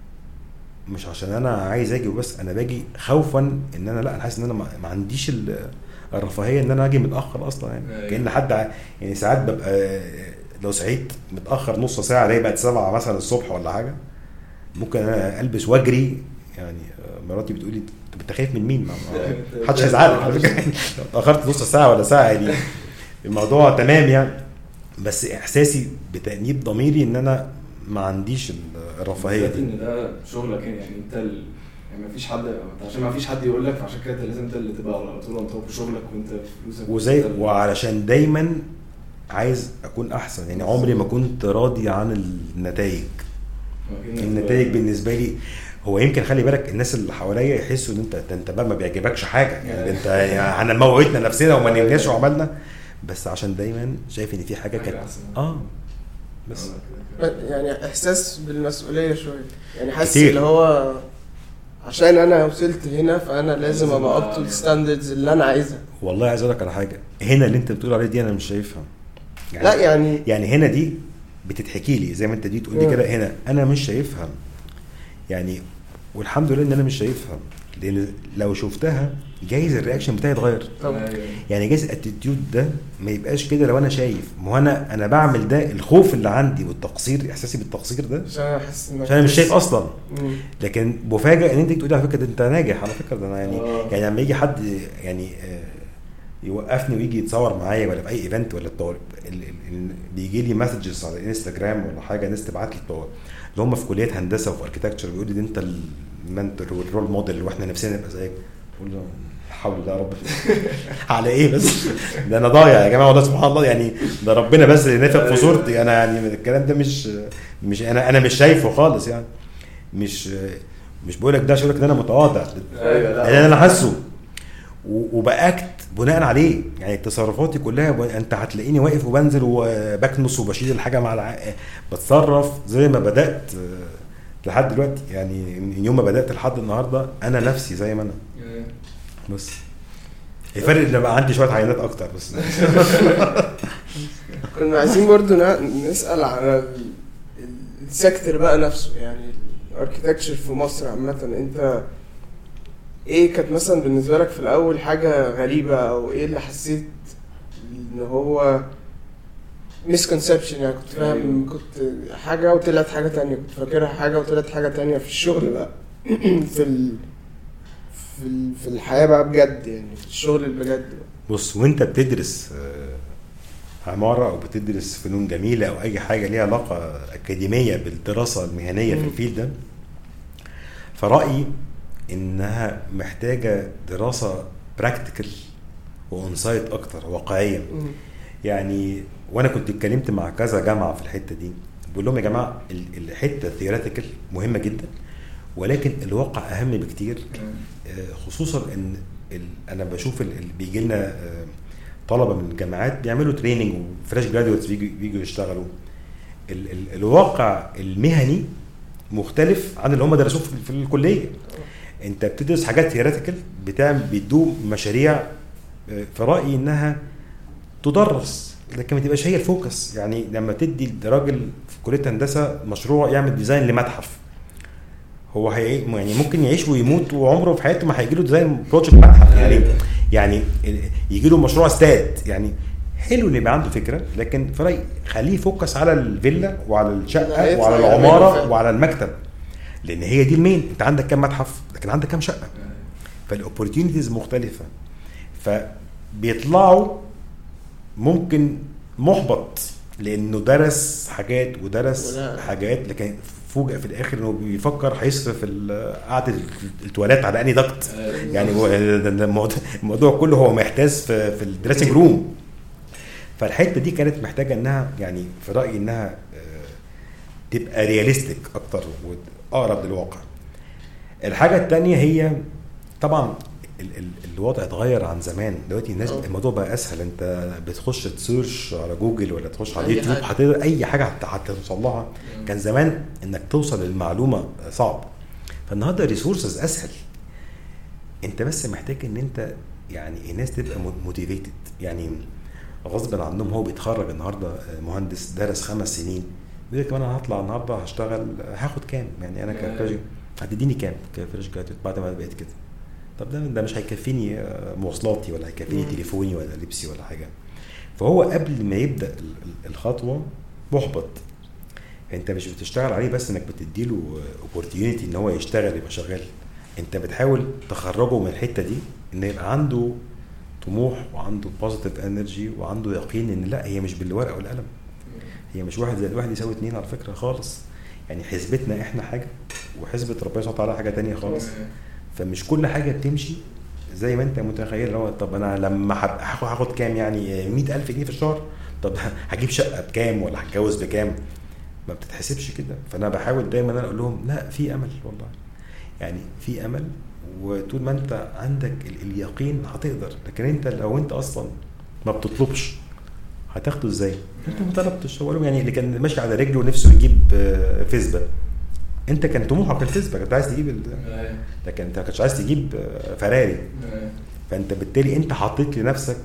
مش عشان انا عايز اجي وبس انا باجي خوفا ان انا لا انا حاسس ان انا ما ما عنديش ال- الرفاهيه ان انا اجي متاخر اصلا يعني أيوة. كان حد ع- يعني ساعات ببقى لو صحيت متاخر نص ساعه الاقي بقت سبعة مثلا الصبح ولا حاجه ممكن انا البس واجري يعني مراتي بتقول لي "طب انت خايف من مين؟ ما- ما- محدش هيزعلك على فكره لو اتاخرت نص ساعه ولا ساعه يعني الموضوع تمام يعني بس احساسي بتانيب ضميري ان انا ما عنديش الرفاهيه بالذات دي ان ده شغلك يعني يعني انت ال... يعني مفيش حد عشان ما فيش حد يقول لك فعشان كده انت لازم انت اللي تبقى على طول on top شغلك وانت فلوسك وزي وانت ال- وعلشان دايما عايز اكون احسن يعني عمري ما كنت راضي عن النتائج أكنك النتائج بقى- بالنسبه لي هو يمكن خلي بالك الناس اللي حواليا يحسوا ان انت ده انت بقى ما بيعجبكش حاجه يعني انت يعني احنا موتنا نفسنا وما نمناش وعملنا بس عشان دايما شايف ان في حاجه حاجة كانت أحسن. اه بس كده كده. يعني احساس بالمسؤوليه شويه يعني حاسس كتير. اللي هو عشان انا وصلت هنا فانا لازم ابقى اب تو الستاندردز اللي انا عايزها والله عايز اقول لك على حاجه هنا اللي انت بتقول عليه دي انا مش شايفها لا يعني يعني هنا دي بتتحكي لي زي ما انت دي تقول لي مم. كده هنا انا مش شايفها يعني والحمد لله ان انا مش شايفها لان لو شفتها جايز الرياكشن بتاعي يتغير طب أيوة. يعني جايز الاتيتيود ده ما يبقاش كده لو انا شايف ما هو انا انا بعمل ده الخوف اللي عندي والتقصير احساسي بالتقصير ده عشان انا احس انك عشان انا مش شايف اصلا مم. لكن مفاجئ ان انت تقولي على فكره ده انت ناجح على فكره ده انا يعني آه. يعني لما يجي حد يعني آه، يوقفني ويجي يتصور معايا ولا في اي ايفنت ولا بتوع ال- ال- ال- بيجي لي مسجز على الانستجرام ولا حاجه ناس تبعت لي بتوع اللي هم في كليات هندسه وفي اركيتكتشر بيقول لي ده انت المنتور والرول موديل واحنا نفسنا نبقى زيك بقول له حول الله يا رب على ايه بس ده انا ضايع يا جماعه والله سبحان الله يعني ده ربنا بس اللي نافق في صورتي انا يعني الكلام ده مش مش انا انا مش شايفه خالص يعني مش مش بقول لك ده عشان أقول لك ان انا متواضع ايوه لا اللي انا حاسه و- وباكت بناء عليه يعني تصرفاتي كلها ب- انت هتلاقيني واقف وبنزل وبكنس وبشيل الحاجه مع الع... بتصرف زي ما بدات آه، لحد دلوقتي يعني من يوم ما بدات لحد النهارده انا نفسي زي ما انا أيوة. بس الفرق ان بقى عندي شويه عينات اكتر بس كنا عايزين برضو ن- نسأل على ال- ال- السيكتور بقى نفسه يعني الاركيتكتشر في مصر عامة انت ايه كانت مثلا بالنسبة لك في الأول حاجة غريبة أو ايه اللي حسيت إن هو مسكونسبشن يعني كنت فاهم كنت حاجة وطلعت حاجة تانية كنت فاكرها حاجة وطلعت حاجة تانية في الشغل بقى في ال في ال في الحياة بقى بجد يعني في الشغل اللي بجد بقى. بص وانت بتدرس آه، عمارة أو بتدرس فنون جميلة أو أي حاجة ليها علاقة أكاديمية بالدراسة المهنية في مم. الفيل ده فرأيي إنها محتاجة دراسة براكتيكال وأونسايت أكتر واقعية مم. يعني وأنا كنت اتكلمت مع كذا جامعة في الحتة دي بقول لهم يا جماعة ال- الحتة الثيوريتيكال مهمة جدا ولكن الواقع أهم بكتير آه، خصوصا ان ال- انا بشوف ال- اللي بيجي لنا آه، طلبه من الجامعات بيعملوا تريننج وفريش جراديويتس بيجوا بيجوا يشتغلوا ال ال الواقع المهني مختلف عن اللي هم درسوه في, في الكليه انت بتدرس حاجات ثيوريتيكال بتعمل بيدوه مشاريع آه، في رايي انها تدرس لكن ما تبقاش هي الفوكس يعني لما تدي راجل في كليه هندسه مشروع يعمل ديزاين لمتحف هو هي يعني ممكن يعيش ويموت وعمره في حياته ما هيجي له ديزاين بروجكت متحف يعني يعني يجي له مشروع استاد يعني حلو ان يبقى عنده فكره لكن في رايي خليه يفوكس على الفيلا وعلى اللي الشقه هيطلع وعلى يعمله العماره فعلا. وعلى المكتب لان هي دي المين انت عندك كام متحف لكن عندك كام شقه فالاوبورتيونيتيز مختلفه فبيطلعوا ممكن محبط لانه درس حاجات ودرس ولا- حاجات لكن فوجئ في الاخر انه بيفكر هيصرف ال- قعده التواليت على اني ضغط يعني هو ده- ده الموضوع, الموضوع كله هو محتاج في, في الدراسنج روم فالحته دي كانت محتاجه انها يعني في رايي انها آه، تبقى رياليستيك اكتر واقرب للواقع الحاجه الثانيه هي طبعا ال ال الوضع اتغير عن زمان دلوقتي الناس أه. الموضوع بقى اسهل انت بتخش تسيرش على جوجل ولا تخش على أي اليوتيوب حاجة. هتقدر اي حاجه هت- هتوصل لها كان زمان انك توصل للمعلومه صعب فالنهارده الريسورسز اسهل انت بس محتاج ان انت يعني الناس تبقى موتيفيتد يعني غصبا عنهم هو بيتخرج النهارده مهندس درس خمس سنين بيقول لك انا هطلع النهارده هشتغل هاخد كام يعني انا كفريش هتديني كام كفريش جراديوت بعد ما بقيت كده طب ده ده مش هيكفيني آه، مواصلاتي ولا هيكفيني مم. تليفوني ولا لبسي ولا حاجه فهو قبل ما يبدا ال- ال- الخطوه محبط انت مش بتشتغل عليه بس انك بتديله اوبورتيونيتي ان هو يشتغل يبقى شغال انت بتحاول تخرجه من الحته دي ان يبقى عنده طموح وعنده بوزيتيف انرجي وعنده يقين ان لا هي مش بالورقه والقلم هي مش واحد زائد واحد يساوي اتنين على فكره خالص يعني حسبتنا احنا حاجه وحسبه ربنا سبحانه وتعالى حاجه تانية خالص فمش كل حاجه بتمشي زي ما انت متخيل اللي هو طب انا لما هب- هاخد هاخد كام يعني 100000 جنيه في الشهر طب هجيب شقه بكام ولا هتجوز بكام ما بتتحسبش كده فانا بحاول دايما انا اقول لهم لا في امل والله يعني في امل وطول ما انت عندك ال- اليقين هتقدر لكن انت لو انت اصلا ما بتطلبش هتاخده ازاي؟ انت ما طلبتش هو يعني اللي كان ماشي على رجله ونفسه يجيب آه، فيسبا انت كان طموحك الفيسبا كنت عايز تجيب ال- لكن انت ما كنتش عايز تجيب آه، فراري فانت بالتالي انت حطيت لنفسك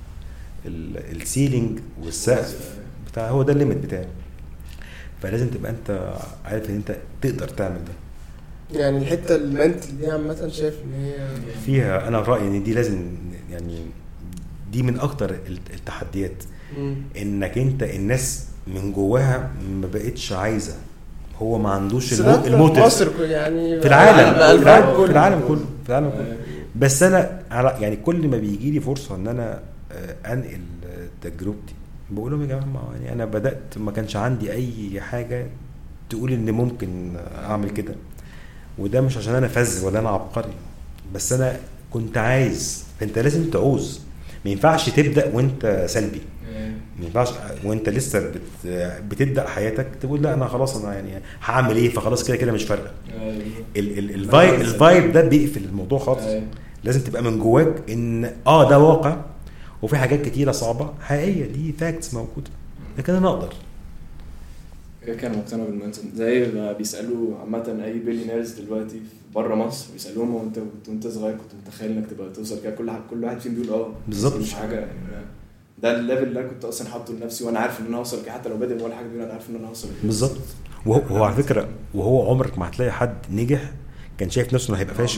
ال- السيلينج والسقف بتاع هو ده الليميت بتاعه فلازم تبقى انت عارف ان انت تقدر تعمل ده يعني الحته المنتل دي عامه شايف ان هي فيها انا في رايي ان دي لازم يعني دي من اكتر الت- التحديات مم. انك انت الناس من جواها ما بقتش عايزه هو ما عندوش بس المو- ده في الموتيف مصر كل- يعني في العالم بقى في الفرق العالم كله. في العالم كله في العالم كله بس انا على يعني كل ما بيجي لي فرصه ان انا آه، انقل آه، تجربتي بقول لهم يا جماعه ما هو يعني انا بدات ما كانش عندي اي حاجه تقول ان ممكن اعمل كده وده مش عشان انا فذ ولا انا عبقري بس انا كنت عايز فانت لازم تعوز ما ينفعش تبدا وانت سلبي ما ينفعش وانت لسه بت بتبدا حياتك تقول لا انا خلاص انا يعني هعمل ايه فخلاص كده كده مش فارقه ال- ال- الفايب الفايب ده بيقفل الموضوع خالص لازم تبقى من جواك ان اه ده واقع وفي حاجات كتيره صعبه حقيقيه دي فاكتس موجوده لكن انا اقدر كده كان مقتنع بالمنتل زي ما بيسالوا عامه اي بليونيرز دلوقتي بره مصر بيسالوهم هو انت كنت وانت صغير كنت متخيل انك تبقى توصل كده كل كل واحد فيهم بيقول اه بس بالظبط. مش حاجه يعني ده الليفل اللي انا كنت اصلا حاطه لنفسي وانا عارف ان انا هوصل كده حتى لو بادئ ولا حاجه بيقول انا عارف ان انا هوصل كده. بالظبط وهو وهو على فكره وهو عمرك ما هتلاقي حد نجح كان شايف نفسه انه هيبقى فاشل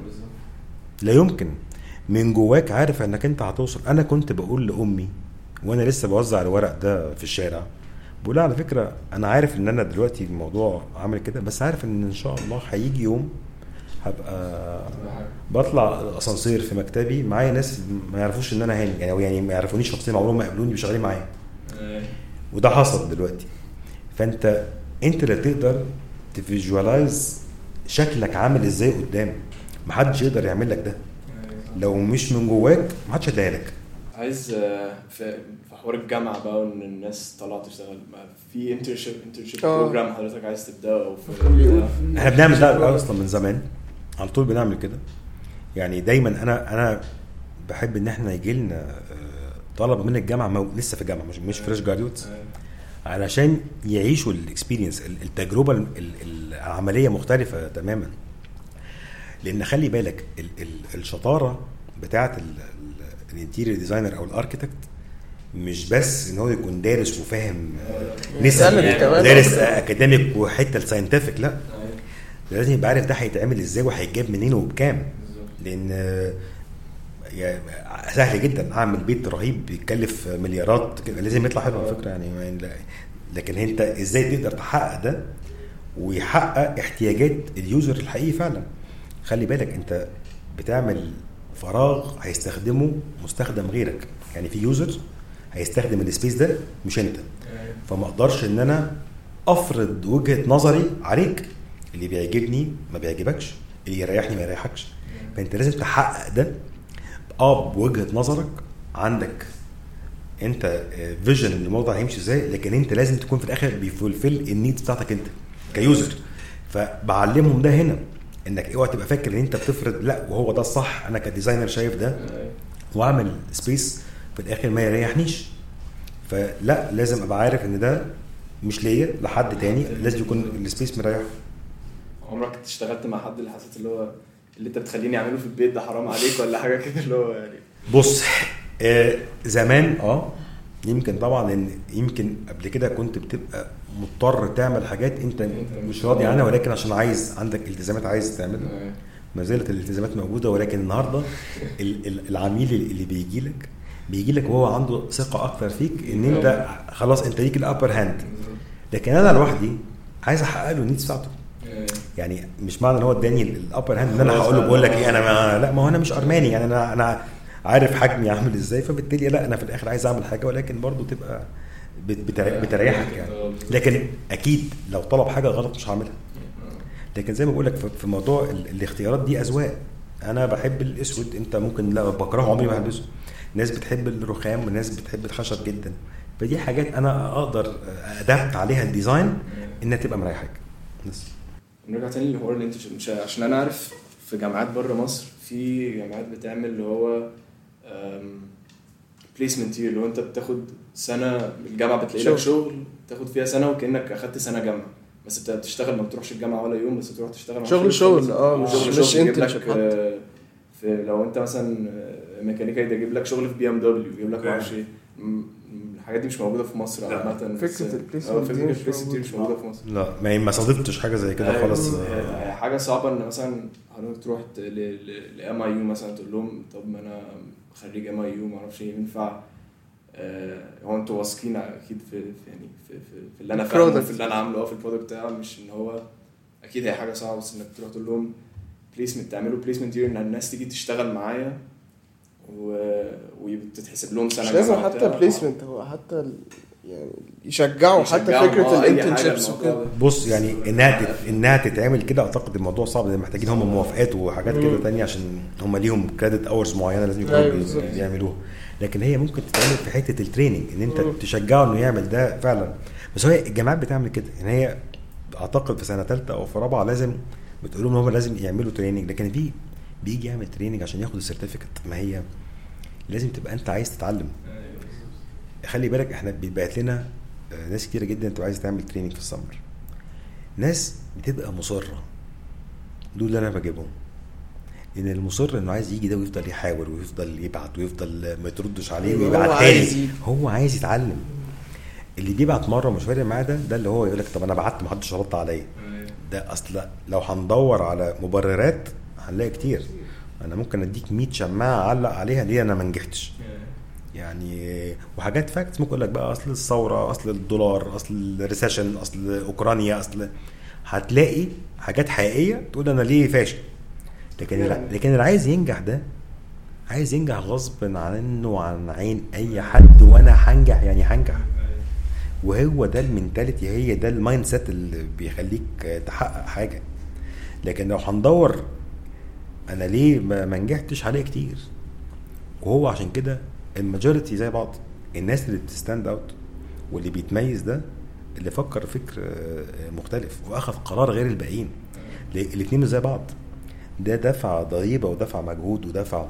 لا يمكن من جواك عارف انك انت هتوصل انا كنت بقول لامي وانا لسه بوزع الورق ده في الشارع بقول لها على فكره انا عارف ان انا دلوقتي الموضوع عامل كده بس عارف ان ان شاء الله هيجي يوم هبقى بطلع اسانسير في مكتبي معايا ناس ما يعرفوش ان انا هاني يعني أو يعني ما يعرفونيش شخصيا عمرهم ما قابلوني بيشغلين معايا وده حصل دلوقتي فانت انت اللي تقدر تفيجوالايز شكلك عامل ازاي قدام محدش يقدر يعمل لك ده لو مش من جواك محدش هيديها لك عايز آه، في في حوار الجامعه بقى وان الناس طالعه تشتغل ما في انترشيب انترشيب آه. بروجرام حضرتك عايز تبداه او في كان بيقول في- احنا بنعمل ده اصلا من زمان على طول بنعمل كده يعني دايما انا انا بحب ان احنا يجي لنا طلبه من الجامعه مو لسه في الجامعه مش مش فريش جراديوتس علشان يعيشوا الاكسبيرينس التجربه ال- ال- العمليه مختلفه تماما لان خلي بالك ال- ال- الشطاره بتاعه الانتيريور ديزاينر او الاركيتكت مش بس ان هو يكون دارس وفاهم آه، نسب Talent كمان. دارس اكاديميك وحته الساينتفك لا ده لازم يبقى عارف ده هيتعمل ازاي وهيتجاب منين وبكام لان آه، يعني سهل جدا اعمل بيت رهيب بيتكلف مليارات كده لازم يطلع حلو على فكره يعني يعني لا- لكن انت ازاي تقدر تحقق ده ويحقق احتياجات اليوزر الحقيقي فعلا خلي بالك انت بتعمل فراغ هيستخدمه مستخدم غيرك يعني في يوزر هيستخدم السبيس ده مش انت فما اقدرش ان انا افرض وجهه نظري عليك اللي بيعجبني ما بيعجبكش اللي يريحني ما يريحكش فانت لازم تحقق ده اه بوجهه نظرك عندك انت فيجن الموضوع هيمشي ازاي لكن انت لازم تكون في الاخر بيفولفل النيدز بتاعتك انت كيوزر فبعلمهم ده هنا انك اوعى تبقى فاكر ان انت بتفرض لا وهو ده الصح انا كديزاينر شايف ده أيوة. واعمل سبيس في الاخر ما يريحنيش فلا لازم ابقى عارف ان ده مش ليا لحد تاني لازم يكون السبيس مريحه عمرك اشتغلت مع حد اللي حسيت اللي هو اللي انت بتخليني اعمله في البيت ده حرام عليك ولا حاجه كده اللي هو يعني بص آه زمان اه يمكن طبعا ان يمكن قبل كده كنت بتبقى مضطر تعمل حاجات انت مش راضي عنها ولكن عشان عايز عندك التزامات عايز تعملها أيوة. ما زالت الالتزامات موجوده ولكن النهارده ال- ال- العميل اللي بيجي لك بيجي لك وهو عنده ثقه اكتر فيك ان انت خلاص انت ليك الابر هاند لكن انا لوحدي عايز احقق له النيدز بتاعته أيوة. يعني مش معنى ان هو اداني الابر هاند ان انا هقول له بقول لك ايه انا ما لا ما هو انا مش ارماني يعني انا انا عارف حجمي عامل ازاي فبالتالي لا انا في الاخر عايز اعمل حاجه ولكن برضو تبقى بت- بتريح- بتريحك يعني لكن اكيد لو طلب حاجه غلط مش هعملها لكن زي ما بقول لك في في موضوع ال- الاختيارات دي اذواق انا بحب الاسود انت ممكن لا بكرهه عمري ما هلبسه ناس بتحب الرخام وناس بتحب الخشب جدا فدي حاجات انا اقدر ادابت عليها الديزاين انها تبقى مريحاك بس نرجع تاني لحوار الانترشيب مش عشان انا عارف في جامعات بره مصر في جامعات بتعمل اللي هو بليسمنت يير اللي هو انت بتاخد سنه الجامعه بتلاقي لك شغل. شغل تاخد فيها سنه وكانك اخدت سنه جامعه بس بت- بتشتغل ما بتروحش الجامعه ولا يوم بس بتروح تشتغل مع شغل شركة شغل، اه، مش مش- شغل مش شغل يجيب لك internship حتى. آه، في لو انت مثلا آه، ميكانيكا يجيب لك شغل في بي ام دبليو يجيب لك معرفش ايه م- الحاجات دي مش موجوده في مصر لا. عامه فكرة بس- البليسمنت اه دي فكره مش البليسمنت دي مش موجودة. موجوده في مصر لا ما ما صادفتش حاجه زي كده أيوة. خالص آه، حاجه صعبه ان مثلا حضرتك تروح لام اي يو مثلا تقول لهم طب ما انا خريج ام اي يو ما اعرفش ايه ينفع آه، هو انتوا واثقين اكيد في في- يعني في, في, في اللي انا فاهمه Product. في اللي انا عامله اه في البرودكت بتاعه مش ان هو اكيد هي حاجه صعبه بس انك تروح تقول لهم بليسمنت تعملوا بليسمنت ان الناس تيجي تشتغل معايا و... وتتحسب لهم سنه مش لازم جامعة حتى بتاع. بليسمنت هو حتى ال- يعني يشجعوا حتى يشجعهم، فكره اه، أي حاجة الانترنشيبس الموضوع وكده ده. بص يعني انها تت- انها تتعمل كده اعتقد الموضوع صعب لان محتاجين هم موافقات وحاجات كده مم. تانية عشان هم ليهم كريدت اورز معينه لازم يكونوا أيوة بي- بالظبط. بيعملوها لكن هي ممكن تتعمل في حته التريننج ان انت مم. تشجعه انه يعمل ده فعلا بس هي الجامعات بتعمل كده يعني هي اعتقد في سنه ثالثه او في رابعه لازم بتقول لهم ان هم لازم يعملوا تريننج لكن في بيجي يعمل تريننج عشان ياخد السيرتيفيكت ما هي لازم تبقى انت عايز تتعلم خلي بالك احنا بيتبعت لنا آه، ناس كتيره جدا تبقى عايزه تعمل تريننج في السمر ناس بتبقى مصره دول اللي انا بجيبهم ان المصر انه عايز يجي ده ويفضل يحاول ويفضل يبعت ويفضل ما يتردش عليه أيوة، هو ويبعت عايز تاني يجي. هو عايز يتعلم اللي بيبعت مره مش فارق معاه ده ده اللي هو يقول لك طب انا بعت ما حدش رد عليا ده اصل لو هندور على مبررات هنلاقي كتير انا ممكن اديك 100 شماعه اعلق عليها دي انا ما نجحتش يعني وحاجات فاكتس ممكن اقول لك بقى اصل الثوره اصل الدولار اصل الريسيشن اصل اوكرانيا اصل هتلاقي حاجات حقيقيه تقول انا ليه فاشل لكن يعني. لكن اللي عايز ينجح ده عايز ينجح غصب عنه وعن عين اي حد وانا هنجح يعني هنجح وهو ده المنتاليتي هي ده المايند سيت اللي بيخليك تحقق حاجه لكن لو هندور انا ليه ما ما نجحتش هلاقي كتير وهو عشان كده الماجوريتي زي بعض الناس اللي بتستاند اوت واللي بيتميز ده اللي فكر فكر آه، مختلف واخذ قرار غير الباقيين الاثنين مش زي بعض ده دفع ضريبه ودفع مجهود ودفع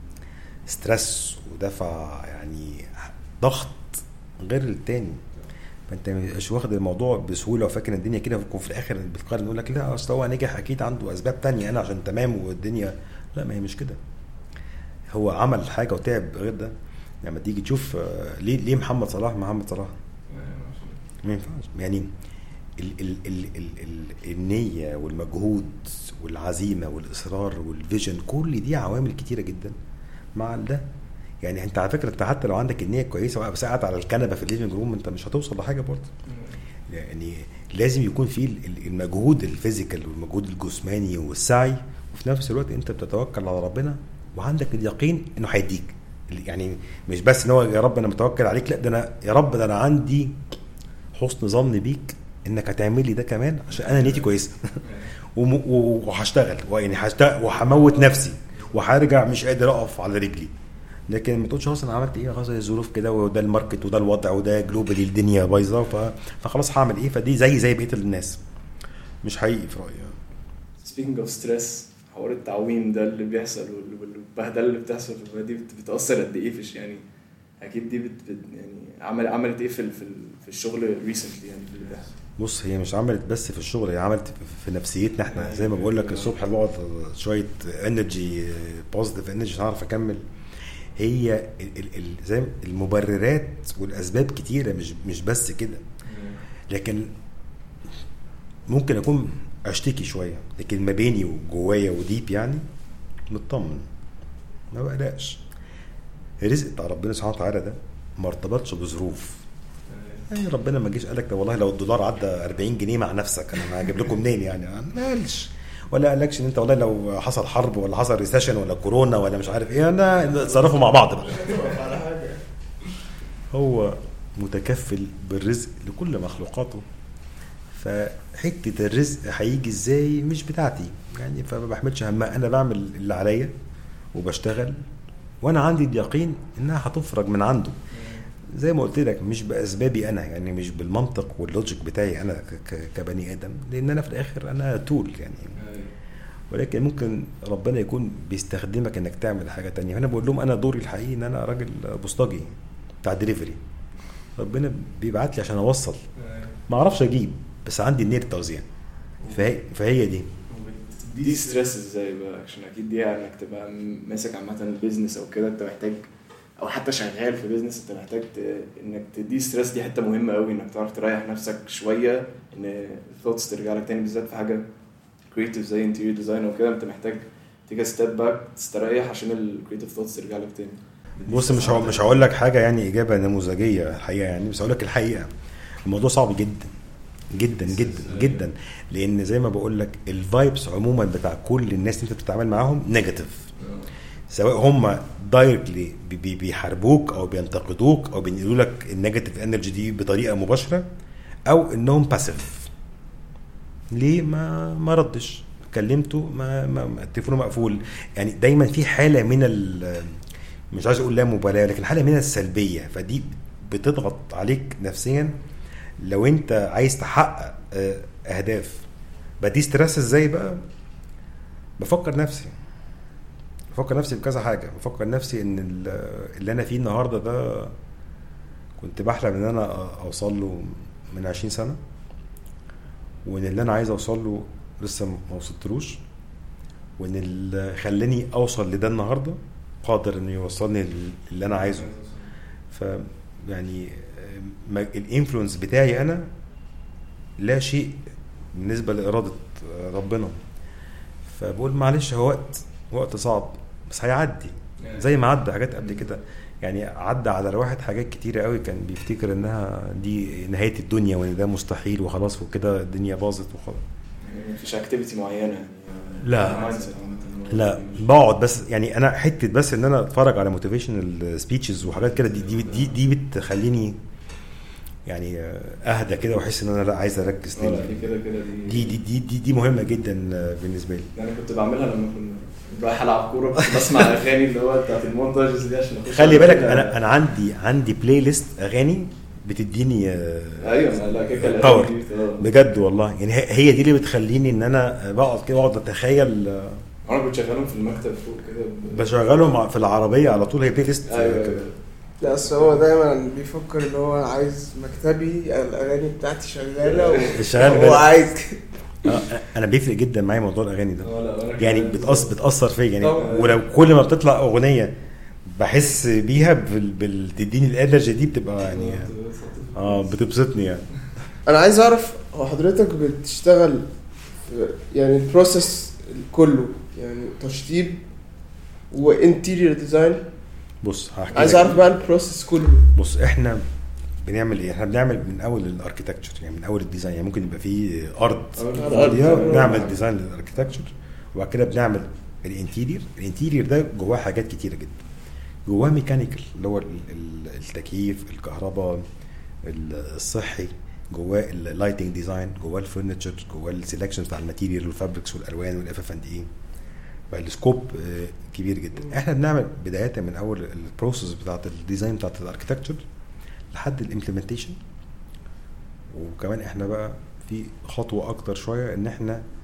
ستريس ودفع يعني ضغط غير التاني فانت مش واخد الموضوع بسهوله وفاكر ان الدنيا كده وفي الاخر بتقارن يقول لك لا اصل هو نجح اكيد عنده اسباب تانية انا عشان تمام والدنيا لا ما هي مش كده هو عمل حاجه وتعب غير ده لما تيجي تشوف آه، ليه ليه محمد صلاح محمد صلاح ما ينفعش يعني ال ال ال ال ال النية والمجهود والعزيمة والإصرار والفيجن كل دي عوامل كتيرة جدا مع ده يعني انت على فكرة انت حتى لو عندك النية كويسة بس قاعد على الكنبة في الليفنج روم انت مش هتوصل لحاجة برضه يعني لازم يكون في ال- ال- المجهود الفيزيكال والمجهود الجسماني والسعي وفي نفس الوقت انت بتتوكل على ربنا وعندك اليقين انه هيديك يعني مش بس ان هو يا رب انا متوكل عليك لا ده انا يا رب ده انا عندي حسن ظن بيك انك هتعمل لي ده كمان عشان انا نيتي كويسه وم- و- وهشتغل يعني هشتغل وهموت نفسي وهرجع مش قادر اقف على رجلي لكن ما تقولش خلاص انا عملت ايه خلاص هي الظروف كده وده الماركت وده الوضع وده جلوبالي الدنيا بايظه ف- فخلاص هعمل ايه فدي زي زي بقيه الناس مش حقيقي في رايي سبيكينج اوف ستريس حوار التعويم ده اللي بيحصل وال- والبهدله اللي بتحصل في البلد دي بت- بتاثر قد ايه في الش- يعني اكيد دي بت بت يعني عمل عملت ايه في ال- في ال- في الشغل ريسنتلي يعني اللي بيحصل بص هي مش عملت بس في الشغل هي عملت في نفسيتنا احنا زي ما بقول لك الصبح بقعد شويه انرجي بوزيتيف انرجي عشان اعرف اكمل هي ال ال ال زي ما- المبررات والاسباب كتيره مش مش بس كده لكن ممكن اكون اشتكي شويه لكن ما بيني وجوايا وديب يعني مطمن ما بقلقش الرزق بتاع ربنا سبحانه وتعالى ده ما ارتبطش بظروف يعني ربنا ما جيش قال لك ده والله لو الدولار عدى 40 جنيه مع نفسك انا هجيب لكم منين يعني ما قالش ولا قالكش ان انت والله لو حصل حرب ولا حصل ريسيشن ولا كورونا ولا مش عارف ايه انا اتصرفوا مع بعض بقى على حاجه هو متكفل بالرزق لكل مخلوقاته فحته الرزق هيجي ازاي مش بتاعتي يعني فما بحملش همها انا بعمل اللي عليا وبشتغل وانا عندي اليقين انها هتفرج من عنده زي ما قلت لك مش باسبابي انا يعني مش بالمنطق واللوجيك بتاعي انا ك- ك- كبني ادم لان انا في الاخر انا تول يعني ولكن ممكن ربنا يكون بيستخدمك انك تعمل حاجه تانية فانا بقول لهم انا دوري الحقيقي ان انا راجل بوسطجي بتاع دليفري ربنا بيبعت لي عشان اوصل ما اعرفش اجيب بس عندي النية التوزيع فهي, فهي دي دي ستريس ازاي بقى عشان اكيد دي انك تبقى ماسك عامه بيزنس او كده انت محتاج او حتى شغال في بيزنس انت محتاج ت... انك تدي ستريس دي حته مهمه قوي انك تعرف تريح نفسك شويه ان الثوتس ترجع لك تاني بالذات في حاجه كريتيف زي انتيريور ديزاين او كده انت محتاج تيجي ستيب باك تستريح عشان الكريتيف ثوتس ترجع لك تاني بص مش هقول مش هقول لك حاجه يعني اجابه نموذجيه الحقيقه يعني بس هقول لك الحقيقه الموضوع صعب جدا جدا جدا جدا لان زي ما بقول لك الفايبس عموما بتاع كل الناس اللي انت بتتعامل معاهم نيجاتيف سواء هم دايركتلي بيحاربوك او بينتقدوك او بينقلوا لك النيجاتيف انرجي دي بطريقه مباشره او انهم باسيف ليه ما ما ردش كلمته ما, ما ما- تليفونه مقفول يعني دايما في حاله من ال مش عايز اقول لا مبالاه لكن حاله من السلبيه فدي بتضغط عليك نفسيا لو انت عايز تحقق آه، اهداف بدي ستريس ازاي بقى بفكر نفسي بفكر نفسي بكذا حاجه بفكر نفسي ان ال- اللي انا فيه النهارده ده كنت بحلم ان انا اوصل له من 20 سنه وان اللي انا عايز اوصل له لسه ما وصلتلوش وان اللي خلاني اوصل لده النهارده قادر انه يوصلني اللي انا عايزه ف يعني ما- الانفلونس بتاعي انا لا شيء بالنسبه لاراده ربنا فبقول معلش هو وقت وقت صعب بس هيعدي زي ما عدى حاجات قبل كده يعني عدى على الواحد حاجات كتيرة قوي كان بيفتكر انها دي نهاية الدنيا وان ده مستحيل وخلاص وكده الدنيا باظت وخلاص يعني مفيش اكتيفيتي معينه يعني لا. mindset عامة. لا بقعد بس يعني انا حته بس ان انا اتفرج على موتيفيشنال سبيتشز وحاجات كده دي دي دي, دي بتخليني يعني اهدى كده واحس ان انا لا عايز اركز اه لا تاني في كده كده دي دي دي دي, دي مهمه جدا بالنسبه لي انا كنت بعملها لما كنا رايح العب كوره كنت بسمع اغاني اللي هو بتاعت المونتاجز دي عشان أخش خلي على بالك كده. انا انا عندي عندي بلاي ليست اغاني بتديني آه، ايوه ما لا كده كده باور الأغاني دي بت- بجد والله يعني هي- هي دي اللي بتخليني ان انا بقعد كده واقعد اتخيل آه، انا كنت شغالهم في المكتب فوق كده ب- بشغلهم في العربيه على طول هي بلاي ليست آه، ايوه كده. أيوة. لا اصل هو دايما بيفكر اللي هو عايز مكتبي الاغاني بتاعتي شغاله الشغال هو بالك. عايز كده. آه، انا بيفرق جدا معايا موضوع الاغاني ده اه لا وأنا يعني كمان- بتأثر بتأثر فيا يعني طبعا. ولو كل ما بتطلع اغنيه بحس بيها بال- بال- بتديني الانرجي دي بتبقى يعني اه بتبسطني يعني انا عايز اعرف هو حضرتك بتشتغل في يعني البروسيس كله يعني تشطيب وانتيريور ديزاين بص هحكي عايز لك. اعرف بقى البروسيس كله بص احنا بنعمل ايه؟ احنا بنعمل من اول الاركيتكتشر يعني من اول الديزاين يعني ممكن يبقى في ارض أرض. فاضيه أرض. بنعمل ديزاين للاركيتكتشر وبعد كده بنعمل الانتيرير الانتيرير ده جواه حاجات كتيره جدا جواه ميكانيكال اللي هو ال- ال- التكييف الكهرباء ال- الصحي جواه اللايتنج ديزاين جواه الفurniture جواه السelection بتاع الماتيريال والفابريكس والالوان والاف اف اند اي فالسكوب آه، كبير جدا احنا بنعمل بدايه من اول البروسيس بتاعت الديزاين بتاعت الاركيتكتشر لحد الامبلمنتيشن وكمان احنا بقى في خطوه اكتر شويه ان احنا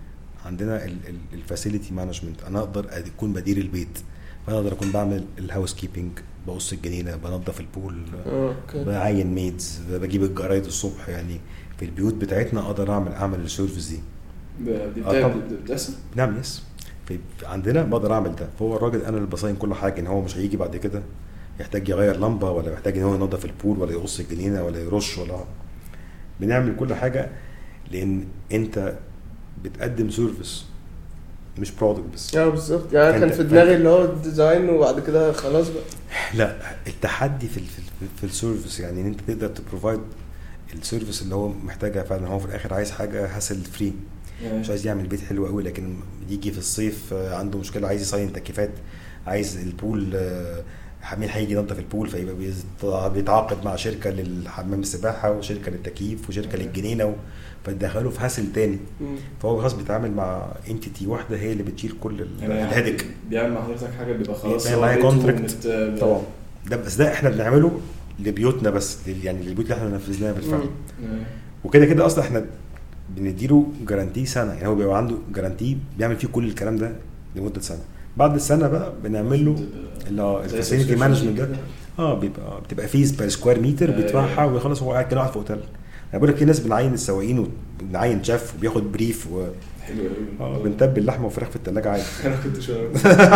عندنا الفاسيلتي مانجمنت انا اقدر اكون بدير البيت فانا اقدر اكون بعمل الهاوس كيبنج بقص الجنينه بنظف البول اه اوكي بعين ميدز بجيب الجرايد الصبح يعني في البيوت بتاعتنا اقدر اعمل اعمل السيرفيس دي ب- دي آه، بتا- طبعا. ب- بتحصل نعم يس في في- عندنا بقدر اعمل ده فهو الراجل انا اللي بصين كل حاجه ان هو مش هيجي بعد كده يحتاج يغير لمبه ولا محتاج ان هو ينظف البول ولا يقص الجنينه ولا يرش ولا بنعمل كل حاجه لان انت بتقدم سيرفيس مش برودكت بس اه بالظبط يعني أنا كان فأنت- في دماغي اللي هو الديزاين وبعد كده خلاص بقى لا التحدي في ال في, ال في السيرفيس يعني ان انت تقدر تبروفايد السيرفيس اللي هو محتاجها فعلا هو في الاخر عايز حاجه هاسل فري مش عايز يعمل بيت حلو قوي لكن يجي في الصيف آه، عنده مشكله عايز يصين تكييفات عايز البول آه، مين هيجي ينظف البول فيبقى بيز- بيتعاقد مع شركه للحمام السباحه وشركه للتكييف وشركه للجنينه و... فتدخله في هاسل تاني مم. فهو خلاص بيتعامل مع انتيتي واحده هي اللي بتشيل كل ال- يعني الهيدك بيعمل مع حضرتك حاجه بيبقى خلاص بيعمل هو معايا بيته contract. مت- طبعا ده بس ده احنا بنعمله لبيوتنا بس لل- يعني للبيوت اللي احنا نفذناها بالفعل مم. آه. وكده كده اصلا احنا بنديله جارانتي سنه يعني هو بيبقى عنده جارانتي بيعمل فيه كل الكلام ده لمده سنه بعد السنه بقى بنعمل له اللي هو زي الفاسيلتي subscription مانجمنت ده كده. اه بيبقى بتبقى فيز بير سكوير متر أيوة. بيدفعها ويخلص هو قاعد كده قاعد في اوتيل انا بقول لك في ناس بنعين السواقين وبنعين شيف وبياخد بريف و... حلو قوي اه بنتبل لحمه وفراخ في الثلاجه عادي انا كنت شويه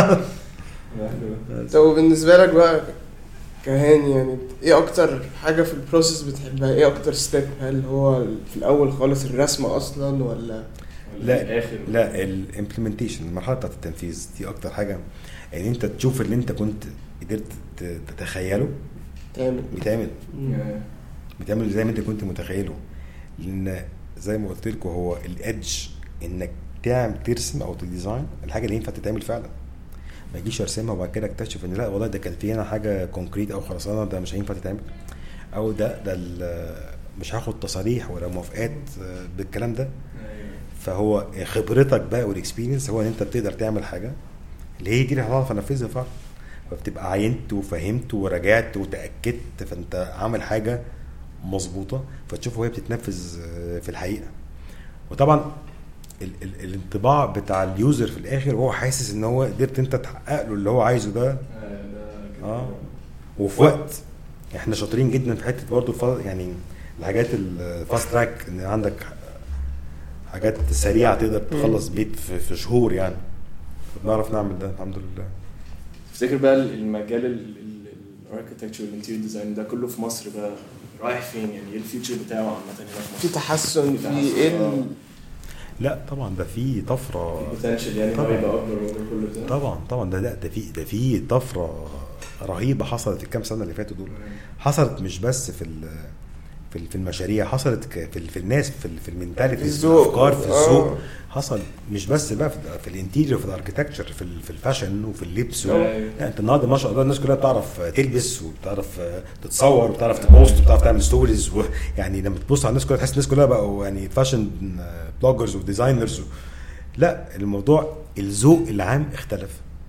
طب وبالنسبه لك بقى كهاني يعني ايه اكتر حاجه في البروسيس بتحبها ايه اكتر ستيب هل هو في الاول خالص الرسمه اصلا ولا لا، اخر لا الامبلمنتيشن المرحله بتاعت التنفيذ دي اكتر حاجه ان انت تشوف اللي انت كنت قدرت ت- تتخيله تعمل بيتعمل مم. بتعمل زي ما انت كنت متخيله لان زي ما قلت لكم هو الادج انك تعمل ترسم او تديزاين الحاجه اللي ينفع تتعمل فعلا ما يجيش ارسمها وبعد كده اكتشف ان لا والله ده كان في هنا حاجه كونكريت او خرسانه ده مش هينفع تتعمل او ده ده ال- مش هاخد تصاريح ولا موافقات آه، بالكلام ده أيوة. فهو خبرتك بقى والاكسبيرينس هو ان انت بتقدر تعمل حاجه اللي هي دي اللي هتعرف انفذها فعلا فبتبقى عينت وفهمت وراجعت وتاكدت فانت عامل حاجه مظبوطه فتشوف وهي بتتنفذ آه، في الحقيقه وطبعا ال ال الانطباع بتاع اليوزر في الاخر وهو حاسس ان هو قدرت انت تحقق له اللي هو عايزه ده آه، ده كده. اه وفي وقت احنا شاطرين جدا في حته برضه الف- يعني الحاجات الفاست تراك ان عندك حاجات سريعه تقدر تخلص بيت في, في شهور يعني بنعرف نعمل ده الحمد لله تفتكر بقى المجال الاركتكتشر والانتيريور ديزاين ده كله في مصر بقى رايح فين يعني ايه الفيوتشر بتاعه عامه هنا في في مصر؟ تحسن في تحسن، ايه آه. ال- لا طبعا ده في طفره بوتنشال يعني انه طبعاً. يبقى اكبر وده كله ده طبعا طبعا ده ده ده في ده في طفره رهيبه حصلت في الكام سنه اللي فاتوا دول حصلت مش بس في ال- في ال- في المشاريع حصلت ك- في ال- في الناس في ال- في المنتاليتي في الذوق. الافكار في آه. الذوق حصل مش بس بقى في, في الانتيريور في الاركتكتشر في, ال- في الفاشن وفي اللبس و... أيوة. لا انت النهارده ما شاء الله الناس كلها بتعرف تلبس وبتعرف تتصور وبتعرف تبوست وبتعرف تعمل ستوريز و... يعني لما تبص على الناس كلها تحس الناس كلها بقوا يعني فاشن بلوجرز وديزاينرز و... لا الموضوع الذوق العام اختلف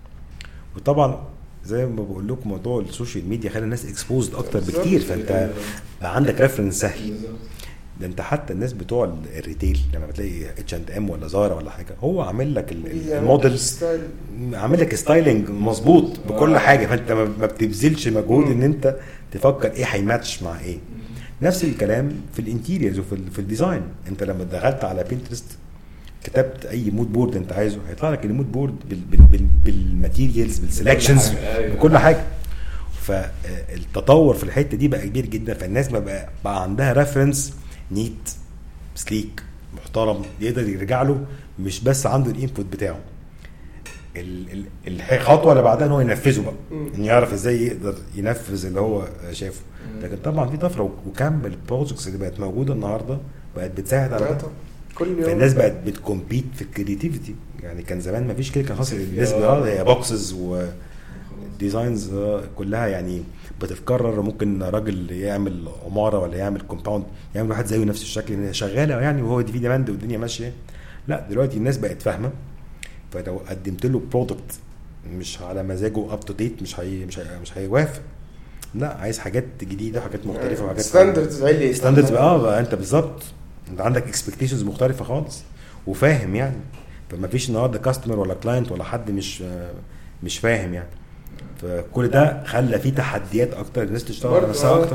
وطبعا زي ما بقول لكم موضوع السوشيال ميديا خلى الناس اكسبوزد اكتر بالظبط. بكتير فانت بقى عندك ريفرنس سهل بالظبط. ده انت حتى الناس بتوع الريتيل لما بتلاقي اتش اند ام ولا زارا ولا حاجه هو عامل لك ال- ال- يعني الموديل ستايل عامل لك ستايلنج مظبوط بكل آه. حاجه فانت ما ما بتبذلش مجهود مم. ان انت تفكر ايه هيماتش مع ايه نفس الكلام في الانتيريورز وفي ال- في الديزاين انت لما دخلت على بنترست كتبت اي مود بورد انت عايزه هيطلع لك المود بورد بال بال بال بالماتيريالز بالسلكشنز حاجة، أيوة. بكل حاجه فالتطور في الحته دي بقى كبير جدا فالناس ما بقى, بقى عندها ريفرنس نيت سليك محترم يقدر يرجع له مش بس عنده الانبوت بتاعه ال- ال- الخطوه اللي بعدها ان هو ينفذه بقى مم. ان يعرف ازاي يقدر ينفذ اللي هو شايفه مم. لكن طبعا في طفره وكم البروجكتس اللي بقت موجوده النهارده بقت بتساعد على آه ده طبعاً. كل يوم فالناس بقت بتكومبيت في الكريتيفيتي يعني كان زمان ما فيش كده كان خلاص الناس آه. اه هي بوكسز وديزاينز كلها يعني بتتكرر ممكن راجل يعمل عماره ولا يعمل كومباوند يعمل واحد زيه نفس الشكل إن هي شغاله يعني وهو دي في ديماند والدنيا ماشيه لا دلوقتي الناس بقت فاهمه فلو قدمت له برودكت مش على مزاجه اب تو ديت مش هي مش هي مش هيوافق لا عايز حاجات جديده وحاجات مختلفه وحاجات ستاندردز عليا ستاندردز اه بقى انت بالظبط انت عندك اكسبكتيشنز مختلفه خالص وفاهم يعني فما فيش النهارده كاستمر ولا كلاينت ولا حد مش مش فاهم يعني فكل ده خلى فيه تحديات اكتر الناس تشتغل على برضه نفسها آه. اكتر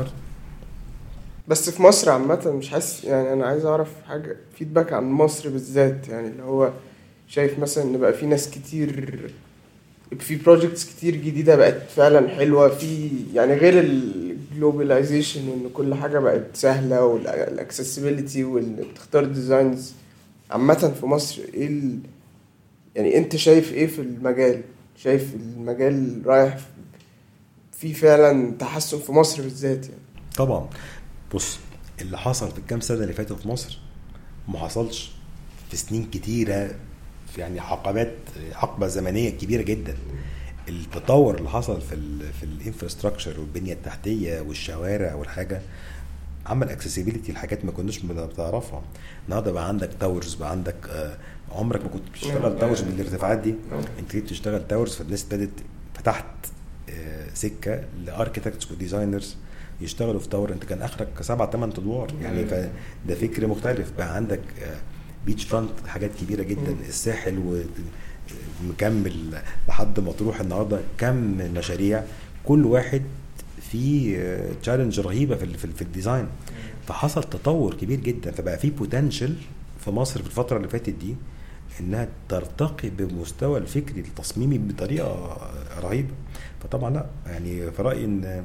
بس في مصر عامة مش حاسس يعني أنا عايز أعرف حاجة فيدباك عن مصر بالذات يعني اللي هو شايف مثلا إن بقى في ناس كتير في بروجكتس كتير جديدة بقت فعلا حلوة في يعني غير الجلوباليزيشن وإن كل حاجة بقت سهلة والأكسسبيلتي وإن بتختار ديزاينز عامة في مصر إيه ال... يعني أنت شايف إيه في المجال؟ شايف المجال رايح في فعلا تحسن في مصر بالذات يعني طبعا بص اللي حصل في الكام سنه اللي فاتوا في مصر ما حصلش في سنين كتيره في يعني حقبات حقبه زمنيه كبيره جدا التطور اللي حصل في ال في الانفراستراكشر والبنيه التحتيه والشوارع والحاجه عمل اكسسبيليتي لحاجات ما كناش بنعرفها النهارده بقى عندك تاورز بقى عندك آه، عمرك ما كنت بتشتغل تاورز بالارتفاعات دي انت جيت تشتغل تاورز فالناس ابتدت فتحت آه، سكه لاركيتكتس وديزاينرز يشتغلوا في تاور انت كان اخرك سبع ثمان ادوار يعني فده فكر مختلف بقى عندك بيتش فرونت حاجات كبيره جدا الساحل ومكمل لحد ما تروح النهارده كم مشاريع كل واحد فيه تشالنج رهيبه في ال- في, ال- في الديزاين فحصل تطور كبير جدا فبقى في بوتنشال في مصر في الفتره اللي فاتت دي انها ترتقي بمستوى الفكري التصميمي بطريقه رهيبه فطبعا لا يعني في رايي ان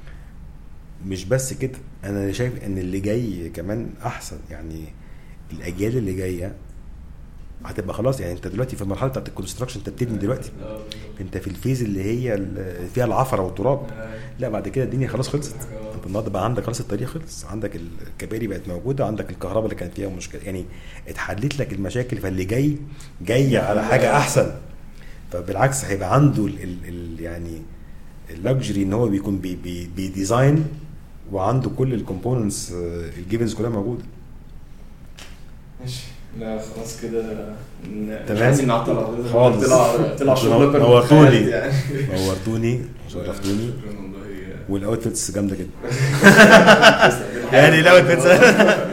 مش بس كده انا شايف ان اللي جاي كمان احسن يعني الاجيال اللي جايه هتبقى خلاص يعني انت دلوقتي في المرحله بتاعت الكونستراكشن انت بتبني دلوقتي آه، انت في الفيز اللي هي ال- فيها العفره والتراب آه، لا بعد كده الدنيا خلاص خلصت انت النهارده بقى عندك خلاص الطريق خلص عندك الكباري بقت موجوده عندك الكهرباء اللي كانت فيها مشكله يعني اتحلت لك المشاكل فاللي جاي جاي على حاجه احسن فبالعكس هيبقى عنده ال ال ال يعني اللكجري ان هو بيكون بي بي بيديزاين وعنده كل الكومبوننتس الجيفنز كلها موجوده ماشي لا خلاص كده ن- مش تمام. عايزين نعطل حضرتك. خالص. طلع طلع شغل نورتوني. يعني نورتوني شرفتوني شكراً والله والاوتفيتس جامده جدا يعني يعني الاوتفيتس